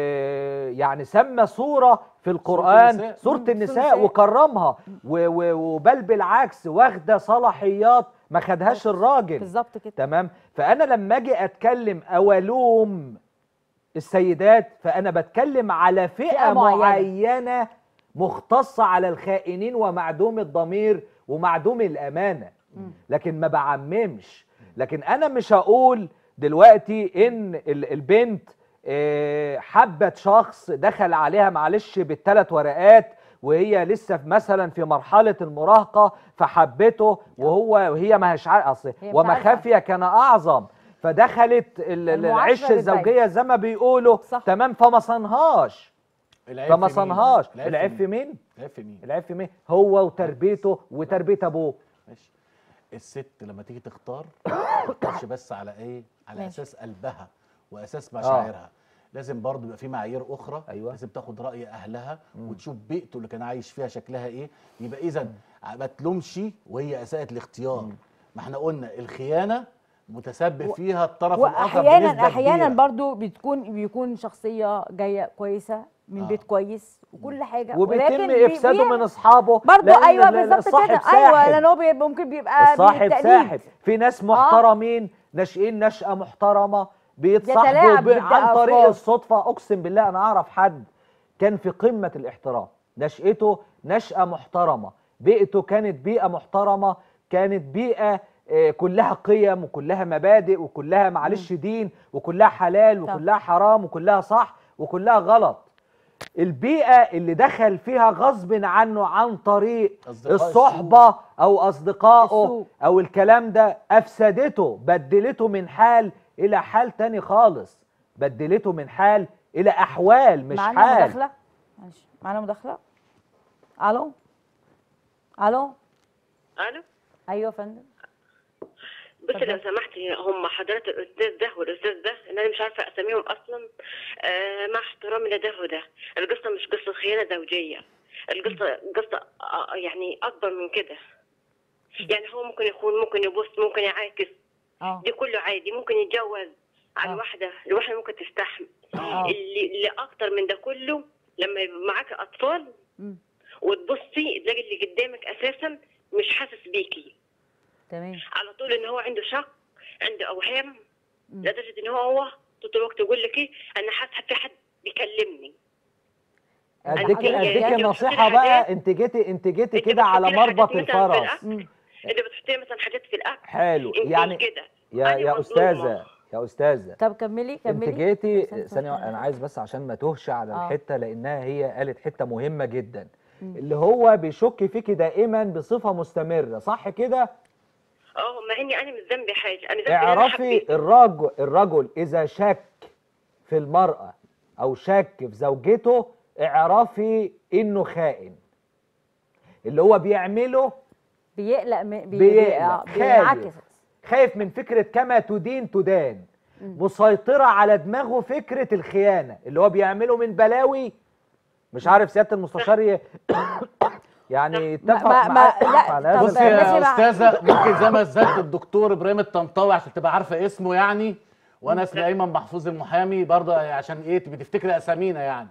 آه يعني سمى صوره في القران النساء. سوره مم، سورة النساء النساء. وكرمها و- و- وبل بالعكس واخده صلاحيات ما خدهاش الراجل بالظبط كده تمام فانا لما اجي اتكلم او الوم السيدات فانا بتكلم على فئه, فئة معينة. معينه مختصه على الخائنين ومعدوم الضمير ومعدوم الامانه لكن ما بعممش لكن انا مش هقول دلوقتي ان ال- البنت آه، حبت شخص دخل عليها معلش بالثلاث ورقات وهي لسه في مثلا في مرحله المراهقه فحبته وهو وهي ما هيش عارفه اصل هي مش وما عارفة. خفي كان اعظم فدخلت ال- ال- المعاشرة العش بتبين. الزوجيه زي ما بيقولوا صح. تمام فما صنهاش العيب فما في مين؟ صنهاش العيب في مين العيب في مين العيب في مين هو وتربيته وتربيه ابوه ماشي الست لما تيجي تختار ما تختارش بس على ايه على ماشي. اساس قلبها واساس مشاعرها لازم برضو يبقى في معايير اخرى أيوة. لازم تاخد راي اهلها وتشوف بيئته اللي كان عايش فيها شكلها ايه يبقى اذا ما تلومش وهي اساءت الاختيار ما احنا قلنا الخيانه متسبب و- فيها الطرف الاخر واحيانا بنسبة احيانا كبيرة. برضو بتكون بيكون شخصيه جايه كويسه من آه. بيت كويس وكل حاجه وبيتم ولكن بي- افساده بيعمل- من اصحابه برضو لأن ايوه ال- بالظبط الصاحب كده ساحب. ايوه لان هو بي- ممكن بيبقى الصاحب بالتقليد. ساحب في ناس محترمين ناشئين نشأة محترمة بيتصاحبوا يتلاعب ب- عن طريق بالأفكار. الصدفة أقسم بالله أنا أعرف حد كان في قمة الاحترام نشأته نشأة محترمة بيئته كانت بيئة محترمة كانت بيئة آه، كلها قيم وكلها مبادئ وكلها معلش دين وكلها حلال طب. وكلها حرام وكلها صح وكلها غلط البيئة اللي دخل فيها غصب عنه عن طريق أصدقاء الصحبة أو أصدقائه السوء. أو الكلام ده أفسدته بدلته من حال إلى حال تاني خالص بدلته من حال إلى أحوال مش معانا حال مداخله معلش معانا مداخله الو الو الو ايوه يا فندم بصي لو سمحتي هم حضرات الاستاذ ده والاستاذ ده ان انا مش عارفه اساميهم اصلا آه مع احترامي لده وده القصه مش قصه خيانه زوجيه القصه قصه آه يعني اكبر من كده يعني هو ممكن يخون ممكن يبص ممكن يعاكس اه دي كله عادي ممكن يتجوز على آه. واحده الواحده ممكن تستحمل آه. اللي اللي اكتر من ده كله لما يبقى معاك اطفال مم. وتبصي تلاقي اللي قدامك اساسا مش حاسس بيكي تمام على طول ان هو عنده شك عنده اوهام مم. لدرجه ان هو هو طول الوقت يقول لك ايه انا حاسس في حد بيكلمني أديك يعني- أديك يعني نصيحة بتحطي بقى حاجات- أنت جيتي أنت جيتي أنت كده على بتحطي لي مربط حاجات مثلاً في الفرس الأكل. مم. انت بتحطي مثلا حاجات في الاكل حلو انت يعني كده يا أنا يا مظلومة. أستاذة يا أستاذة طب كملي انت كملي جيتي بس أنت ثانية مش انا عايز بس عشان ما تهش على آه. الحتة لانها هي قالت حتة مهمة جدا اللي هو بيشك فيكي دائما بصفة مستمرة صح كده اه ما اني انا مش ذنبي حاجه انا ذنبي إن أنا اعرفي حبيت. الرجل الرجل اذا شك في المرأة او شك في زوجته اعرفي انه خائن اللي هو بيعمله بيقلق م- بي- بيقلق، بي- خايف. بينعكس خايف من فكرة كما تدين تدان مسيطرة على دماغه فكرة الخيانة اللي هو بيعمله من بلاوي مش عارف سيادة المستشار ي- يعني يتفق ما- ما- معاك لا، على هذا طب بصي ماشي يا بقى. استاذه ممكن زي ما سالت الدكتور ابراهيم الطنطاوي عشان تبقى عارفه اسمه يعني وانا اسمي ايمن محفوظ المحامي برضه عشان ايه تبقي تفتكري اسامينا يعني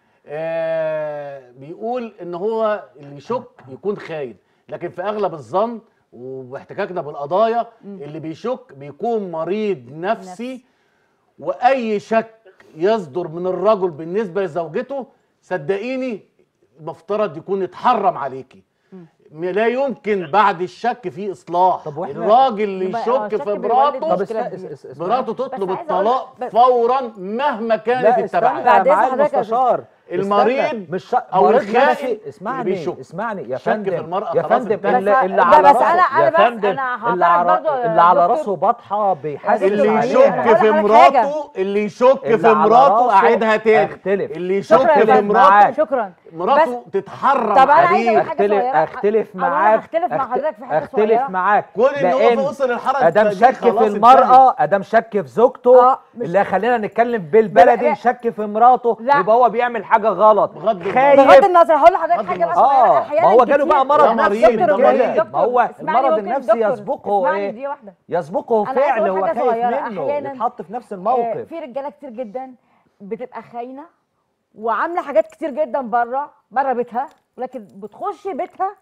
آه بيقول ان هو اللي يشك يكون خاين لكن في اغلب الظن واحتكاكنا بالقضايا اللي بيشك بيكون مريض نفسي واي شك يصدر من الرجل بالنسبه لزوجته صدقيني المفترض يكون اتحرم عليكي م- لا يمكن بعد الشك في اصلاح طب وإحنا- الراجل اللي يبقى- آه، يشك الشك في بيولد مراته طب مشكلة است- كبيرة. اس- اس- اسمعي. مراته تطلب عايزة أقول الطلاق لك- بس- فورا مهما كانت لا التبعات استنى بعد إذن معالي حضرتك يا المستشار المريض استنى. مش شا... أو مريض الخائن نفسي اللي اسمعني بيشك. اسمعني يا شك في فندم المرأة يا خلاص فندم انتهت. اللي, بس- اللي لا، على بس راسه أنا- أنا يا بس- فندم أنا هعترض اللي على برضو يا اللي على دكتور. راسه بطحه بيحاسب اللي اللي عليها. يشك أقول في لك حاجة. مراته اللي يشك اللي في على مراته راسه اعيدها تاني أختلف. اللي يشك شكرا يا في فندم معاك. مراته شكرا مراته تتحرم طب أنا عايزة عليه أقول حاجة اختلف صغيرة. اختلف أو أنا معاك هختلف مع أخت- حضرتك في حاجة اختلف صغيرة. معاك كون إن هو لأن وصل للحرج ادم دي شك خلاص في انتهت. المرأة ادم شك في زوجته آه، مش- اللي خلينا نتكلم بالبلدي لا. شك في مراته لا. يبقى هو بيعمل حاجة حاجه غلط بغض النظر. خايف بغض النظر هقول لحضرتك بغض حاجه بس النظر. صغيرة. اه أحياناً ما هو جاله كتير- بقى مرض ده نفسي مريض، ده كده مريض. ما هو اسمعني المرض ممكن النفسي دكتور، يسبقه اسمعني ايه دي واحده يسبقه أنا عايزة فعل أقول هو حاجة خايف صغيرة. منه أحياناً، يتحط في نفس آه، الموقف في رجاله كتير جدا بتبقى خاينه وعامله حاجات كتير جدا بره بره بيتها ولكن بتخش بيتها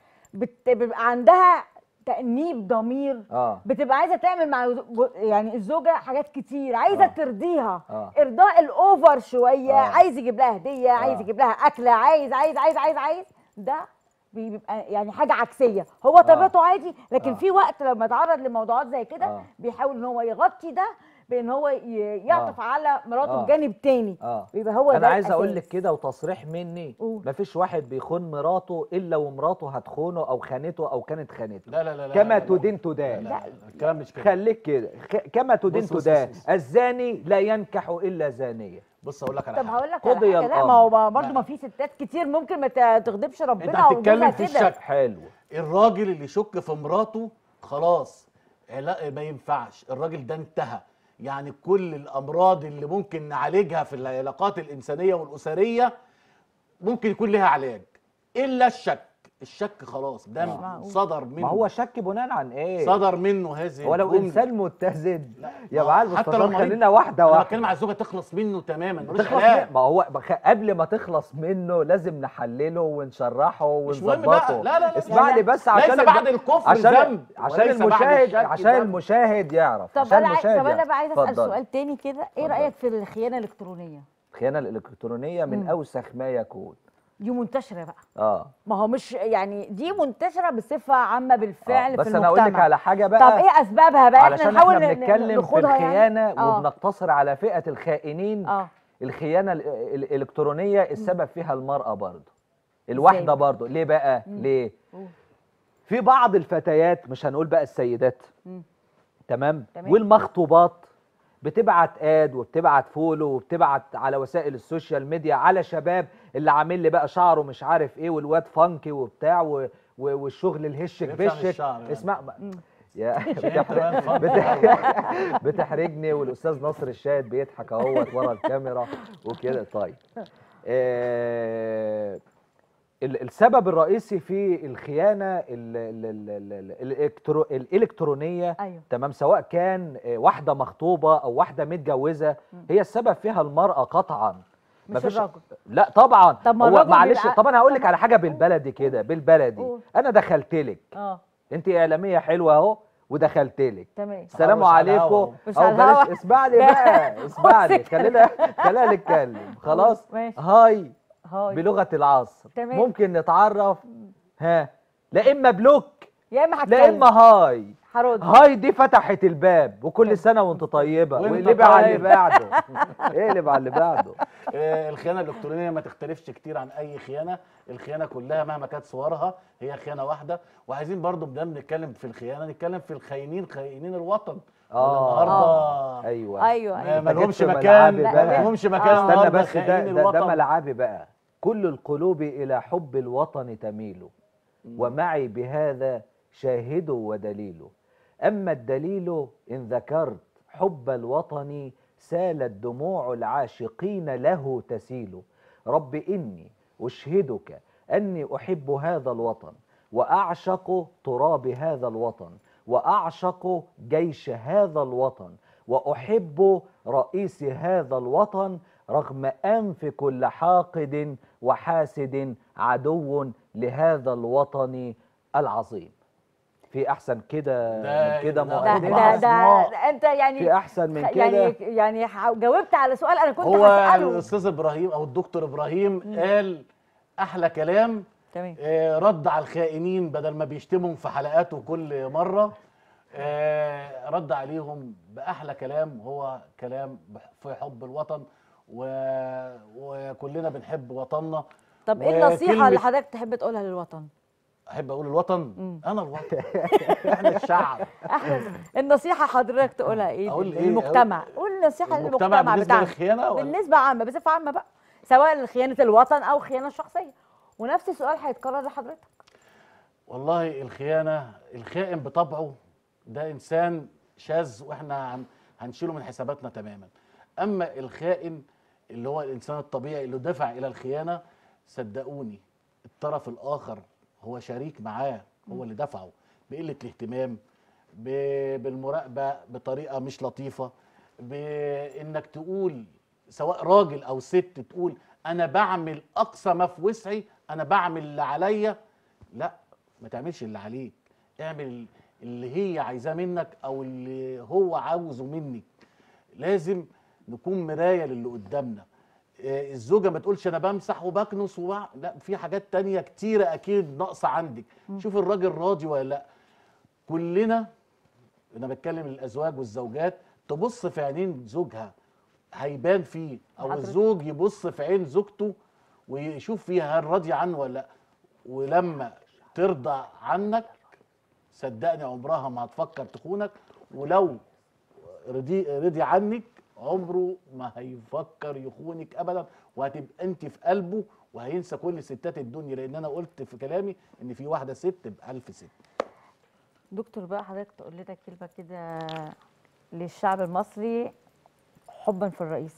بت- بيبقى عندها تأنيب ضمير اه بتبقى عايزه تعمل مع جو- يعني الزوجه حاجات كتير عايزه آه. ترضيها آه. ارضاء الاوفر شويه آه. عايز يجيب لها هديه عايز آه. يجيب لها اكله عايز عايز عايز عايز عايز ده بيبقى يعني حاجه عكسيه هو طبيعته عادي لكن آه. في وقت لما اتعرض لموضوعات زي كده آه. بيحاول ان هو يغطي ده بان هو ي- يعطف على مراته آه. بجانب تاني اه يبقى هو ده انا عايز اقول الأساس. لك كده وتصريح مني قول. مفيش واحد بيخون مراته الا ومراته هتخونه او خانته او كانت خانته لا لا لا لا كما لا لا. تدين لا تدان لا لا الكلام مش كده خليك كده خ- كما تدين بص- بص- تدان بص- بص. الزاني لا ينكح الا زانيه بص اقول لك على طب حاجه هقول لك على قضي حاجه لا ما الأمر. هو برضه لا. ما في ستات كتير ممكن ما ت- تغضبش ربنا انت أو هتتكلم جوزها في كده. الشك حلو الراجل اللي يشك في مراته خلاص لا ما ينفعش الراجل ده انتهى يعني كل الامراض اللي ممكن نعالجها في العلاقات الانسانيه والاسريه ممكن يكون لها علاج الا الشك الشك خلاص ده معقول. صدر منه ما هو شك بناء عن ايه صدر منه هذه هو لو الجملة. انسان متزن يا ما- معلم حتى لو مصطفى مريض. خلينا واحده انا واحده بتكلم على الزوجه تخلص منه تماما ملوش تخلص علاج من- ما هو بخ- قبل ما تخلص منه لازم نحلله ونشرحه مش مهم بقى. ونظبطه لا، لا، لا. اسمع لي بس ليس عشان بعد الب- الكفر عشان ذنب عشان وليس بعد المشاهد الشك عشان ذنب. المشاهد يعرف طب عشان انا عايز المشاهد طب انا يعرف. بقى عايز اسال اتفضل. سؤال تاني كده ايه اتفضل. رايك في الخيانه الالكترونيه الخيانه الالكترونيه من مم. اوسخ ما يكون دي منتشره بقى اه ما هو مش يعني دي منتشره بصفه عامه بالفعل آه. بس في انا المجتمع اقول لك على حاجه بقى طب ايه اسبابها بقى علشان احنا نحاول احنا ن- بنتكلم في ناخدها الخيانه يعني. آه. وبنقتصر على فئه الخائنين اه الخيانه ال- ال- الالكترونيه السبب فيها المراه برضه الواحده بقى؟ برضه ليه بقى مم. ليه قول. في بعض الفتيات مش هنقول بقى السيدات مم. تمام تمام. والمخطوبات بتبعت اد وبتبعت فولو وبتبعت على وسائل السوشيال ميديا على شباب اللي عامل لي بقى شعره مش عارف ايه والواد فانكي وبتاع و... و... والشغل الهشك بيفهم بشك الشعر يعني. اسمع مم. يا كمان بتحرج... فانكي. بتح... بتحرجني والاستاذ ناصر الشاهد بيضحك اهوت ورا الكاميرا وكده طيب آه... ال- السبب الرئيسي في الخيانه ال- ال- ال- ال- ال- الإلكترو- الالكترونيه ايوه تمام سواء كان آه، واحده مخطوبه او واحده متجوزه مم. هي السبب فيها المراه قطعا مش مفيش- الراجل لا طبعا طب ما هو الراجل معلش بيبقى- طب انا هقول لك طب- على حاجه بالبلدي كده بالبلدي قول. انا دخلت لك اه انت اعلاميه حلوه اهو ودخلت لك تمام السلام مش على عليكم الهوا. مش أو على بلاش الهوا. اسمعني بقى اسمعني خلينا خلينا نتكلم خلاص ماشي. هاي هاي بلغه العصر تمام. ممكن نتعرف ها لا اما بلوك يا اما لا هتكلم اما هاي هرد هاي دي فتحت الباب وكل سنه وانت طيبه وانت واقلبي على اللي طيب. بعده اقلب على اللي بعده آه، الخيانه الالكترونيه ما تختلفش كتير عن اي خيانه الخيانه كلها مهما كانت صورها هي خيانه واحده وعايزين برضو بدل نتكلم في الخيانه نتكلم في الخاينين خاينين الوطن آه. النهارده ايوه ايوه ما ايوه ما لهمش جبت مكان ملعبي ما بقى. لهمش مكان آه. استنى النهارده بس ده, خاينين ده, ده الوطن ملعبي بقى كل القلوب الى حب الوطن تميل ومعي بهذا شاهد ودليل اما الدليل ان ذكرت حب الوطن سالت دموع العاشقين له تسيل رب اني اشهدك اني احب هذا الوطن واعشق تراب هذا الوطن واعشق جيش هذا الوطن واحب رئيس هذا الوطن رغم انف كل حاقد وحاسد عدو لهذا الوطن العظيم في احسن كده ده- من كده ده- ده مقدمة؟ ده, ده, أسماء. ده انت يعني في احسن من خ- كده يعني يعني ح- جاوبت على سؤال انا كنت هو هساله الاستاذ ابراهيم او الدكتور ابراهيم قال احلى كلام تمام آه، رد على الخائنين بدل ما بيشتمهم في حلقاته كل مره آه، رد عليهم باحلى كلام هو كلام بح- في حب الوطن و... وكلنا بنحب وطننا طب ايه النصيحه اللي وكلمة- حضرتك تحب تقولها للوطن احب اقول الوطن مم. انا الوطن احنا الشعب احنا النصيحه حضرتك تقولها ايه أقول إيه؟ للمجتمع قول النصيحه المجتمع للمجتمع بالنسبه بتاعنا للخيانه ولا بالنسبه عامه بصفه عامه بقى سواء لخيانه الوطن او خيانه الشخصيه ونفس السؤال هيتكرر لحضرتك والله الخيانه الخائن بطبعه ده انسان شاذ واحنا هن- هنشيله من حساباتنا تماما اما الخائن اللي هو الانسان الطبيعي اللي دفع الى الخيانه صدقوني الطرف الاخر هو شريك معاه هو اللي دفعه بقله الاهتمام ب- بالمراقبه بطريقه مش لطيفه بانك تقول سواء راجل او ست تقول انا بعمل اقصى ما في وسعي انا بعمل اللي عليا لا ما تعملش اللي عليك اعمل اللي هي عايزاه منك او اللي هو عاوزه منك لازم نكون مرايه للي قدامنا آه، الزوجه ما تقولش انا بمسح وبكنس وبع... لا في حاجات تانية كتيره اكيد ناقصه عندك شوف الراجل راضي ولا لا كلنا انا بتكلم الازواج والزوجات تبص في عينين زوجها هيبان فيه او حضرتك- الزوج يبص في عين زوجته ويشوف فيها هل راضي عنه ولا لا ولما ترضى عنك صدقني عمرها ما هتفكر تخونك ولو رضي رضي عنك عمره ما هيفكر يخونك ابدا وهتبقى انت في قلبه وهينسى كل ستات الدنيا لان انا قلت في كلامي ان في واحده ست بألف ست دكتور بقى حضرتك تقول لنا كلمه كده للشعب المصري حبا في الرئيس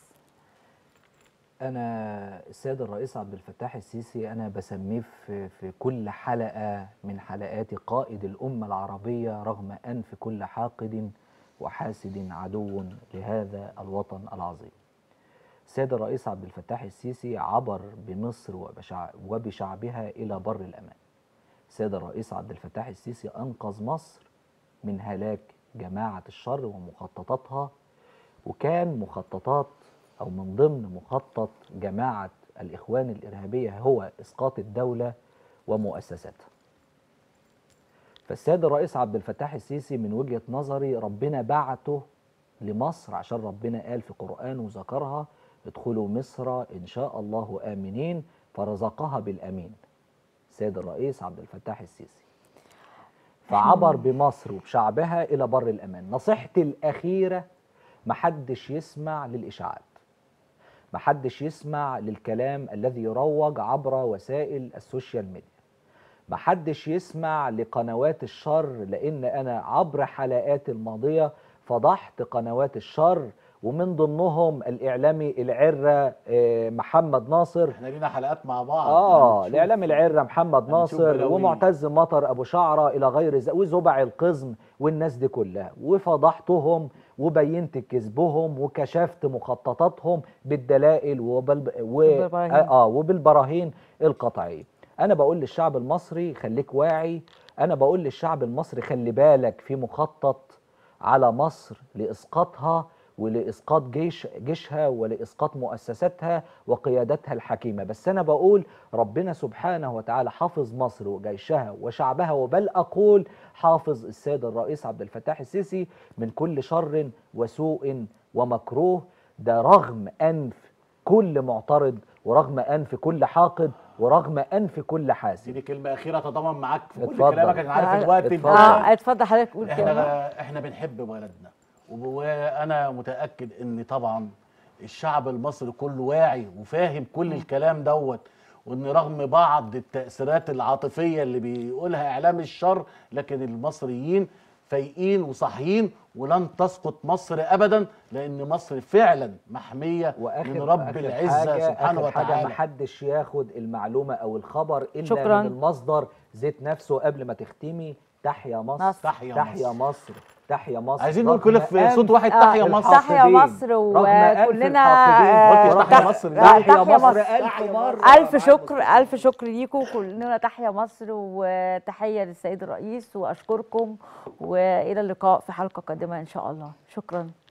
انا السيد الرئيس عبد الفتاح السيسي انا بسميه في في كل حلقه من حلقات قائد الامه العربيه رغم انف كل حاقد وحاسد عدو لهذا الوطن العظيم. السيد الرئيس عبد الفتاح السيسي عبر بمصر وبشع- وبشعبها الى بر الامان. السيد الرئيس عبد الفتاح السيسي انقذ مصر من هلاك جماعه الشر ومخططاتها وكان مخططات او من ضمن مخطط جماعه الاخوان الارهابيه هو اسقاط الدوله ومؤسساتها. فالسيد الرئيس عبد الفتاح السيسي من وجهه نظري ربنا بعته لمصر عشان ربنا قال في قرآن وذكرها ادخلوا مصر ان شاء الله امنين فرزقها بالامين. السيد الرئيس عبد الفتاح السيسي. فعبر بمصر وبشعبها الى بر الامان. نصيحتي الاخيره محدش يسمع للإشاعات محدش يسمع للكلام الذي يروج عبر وسائل السوشيال ميديا محدش يسمع لقنوات الشر لأن أنا عبر حلقات الماضية فضحت قنوات الشر ومن ضمنهم الإعلامي العرة آه، محمد ناصر احنا لينا حلقات مع بعض اه هنشوف- الاعلام العره محمد هنشوف ناصر بلاوي. ومعتز مطر ابو شعره الى غير ذلك وزبع القزم والناس دي كلها وفضحتهم وبينت كذبهم وكشفت مخططاتهم بالدلائل وبال و... بالبراهين. اه وبالبراهين القطعيه انا بقول للشعب المصري خليك واعي انا بقول للشعب المصري خلي بالك في مخطط على مصر لاسقاطها ولاسقاط جيش جيشها ولاسقاط مؤسساتها وقيادتها الحكيمه بس انا بقول ربنا سبحانه وتعالى حافظ مصر وجيشها وشعبها وبل اقول حافظ السيد الرئيس عبد الفتاح السيسي من كل شر وسوء ومكروه ده رغم انف كل معترض ورغم انف كل حاقد ورغم انف كل حاسد دي كلمه اخيره تتضامن معاك في كل اتفضل. كلامك انا عارف آه، الوقت اتفضل. اه اتفضل حضرتك قول كده احنا احنا بنحب بلدنا وب- وانا متاكد ان طبعا الشعب المصري كله واعي وفاهم كل الكلام دوت وان رغم بعض التاثيرات العاطفيه اللي بيقولها اعلام الشر لكن المصريين فايقين وصاحيين ولن تسقط مصر ابدا لان مصر فعلا محميه واخر من رب آخر العزه حاجة سبحانه آخر حاجة وتعالى محدش ياخد المعلومة أو الخبر إلا شكراً. من المصدر ذات نفسه قبل ما تختمي تحيا مصر مصر. تحيا تحيا مصر. مصر تحيا مصر عايزين نقول رغم كل في صوت أنف واحد آه، تحيا مصر تحيا الحاقدين. مصر رغم أنف وكلنا الحاقدين. آه، قلت تح- تحيا مصر ليه؟ آه، تحيا مصر ألف تحيا مرة ألف شكر ألف شكر ليكم كلنا تحيا مصر وتحية للسيد الرئيس وأشكركم وإلى اللقاء في حلقة قادمة إن شاء الله شكرا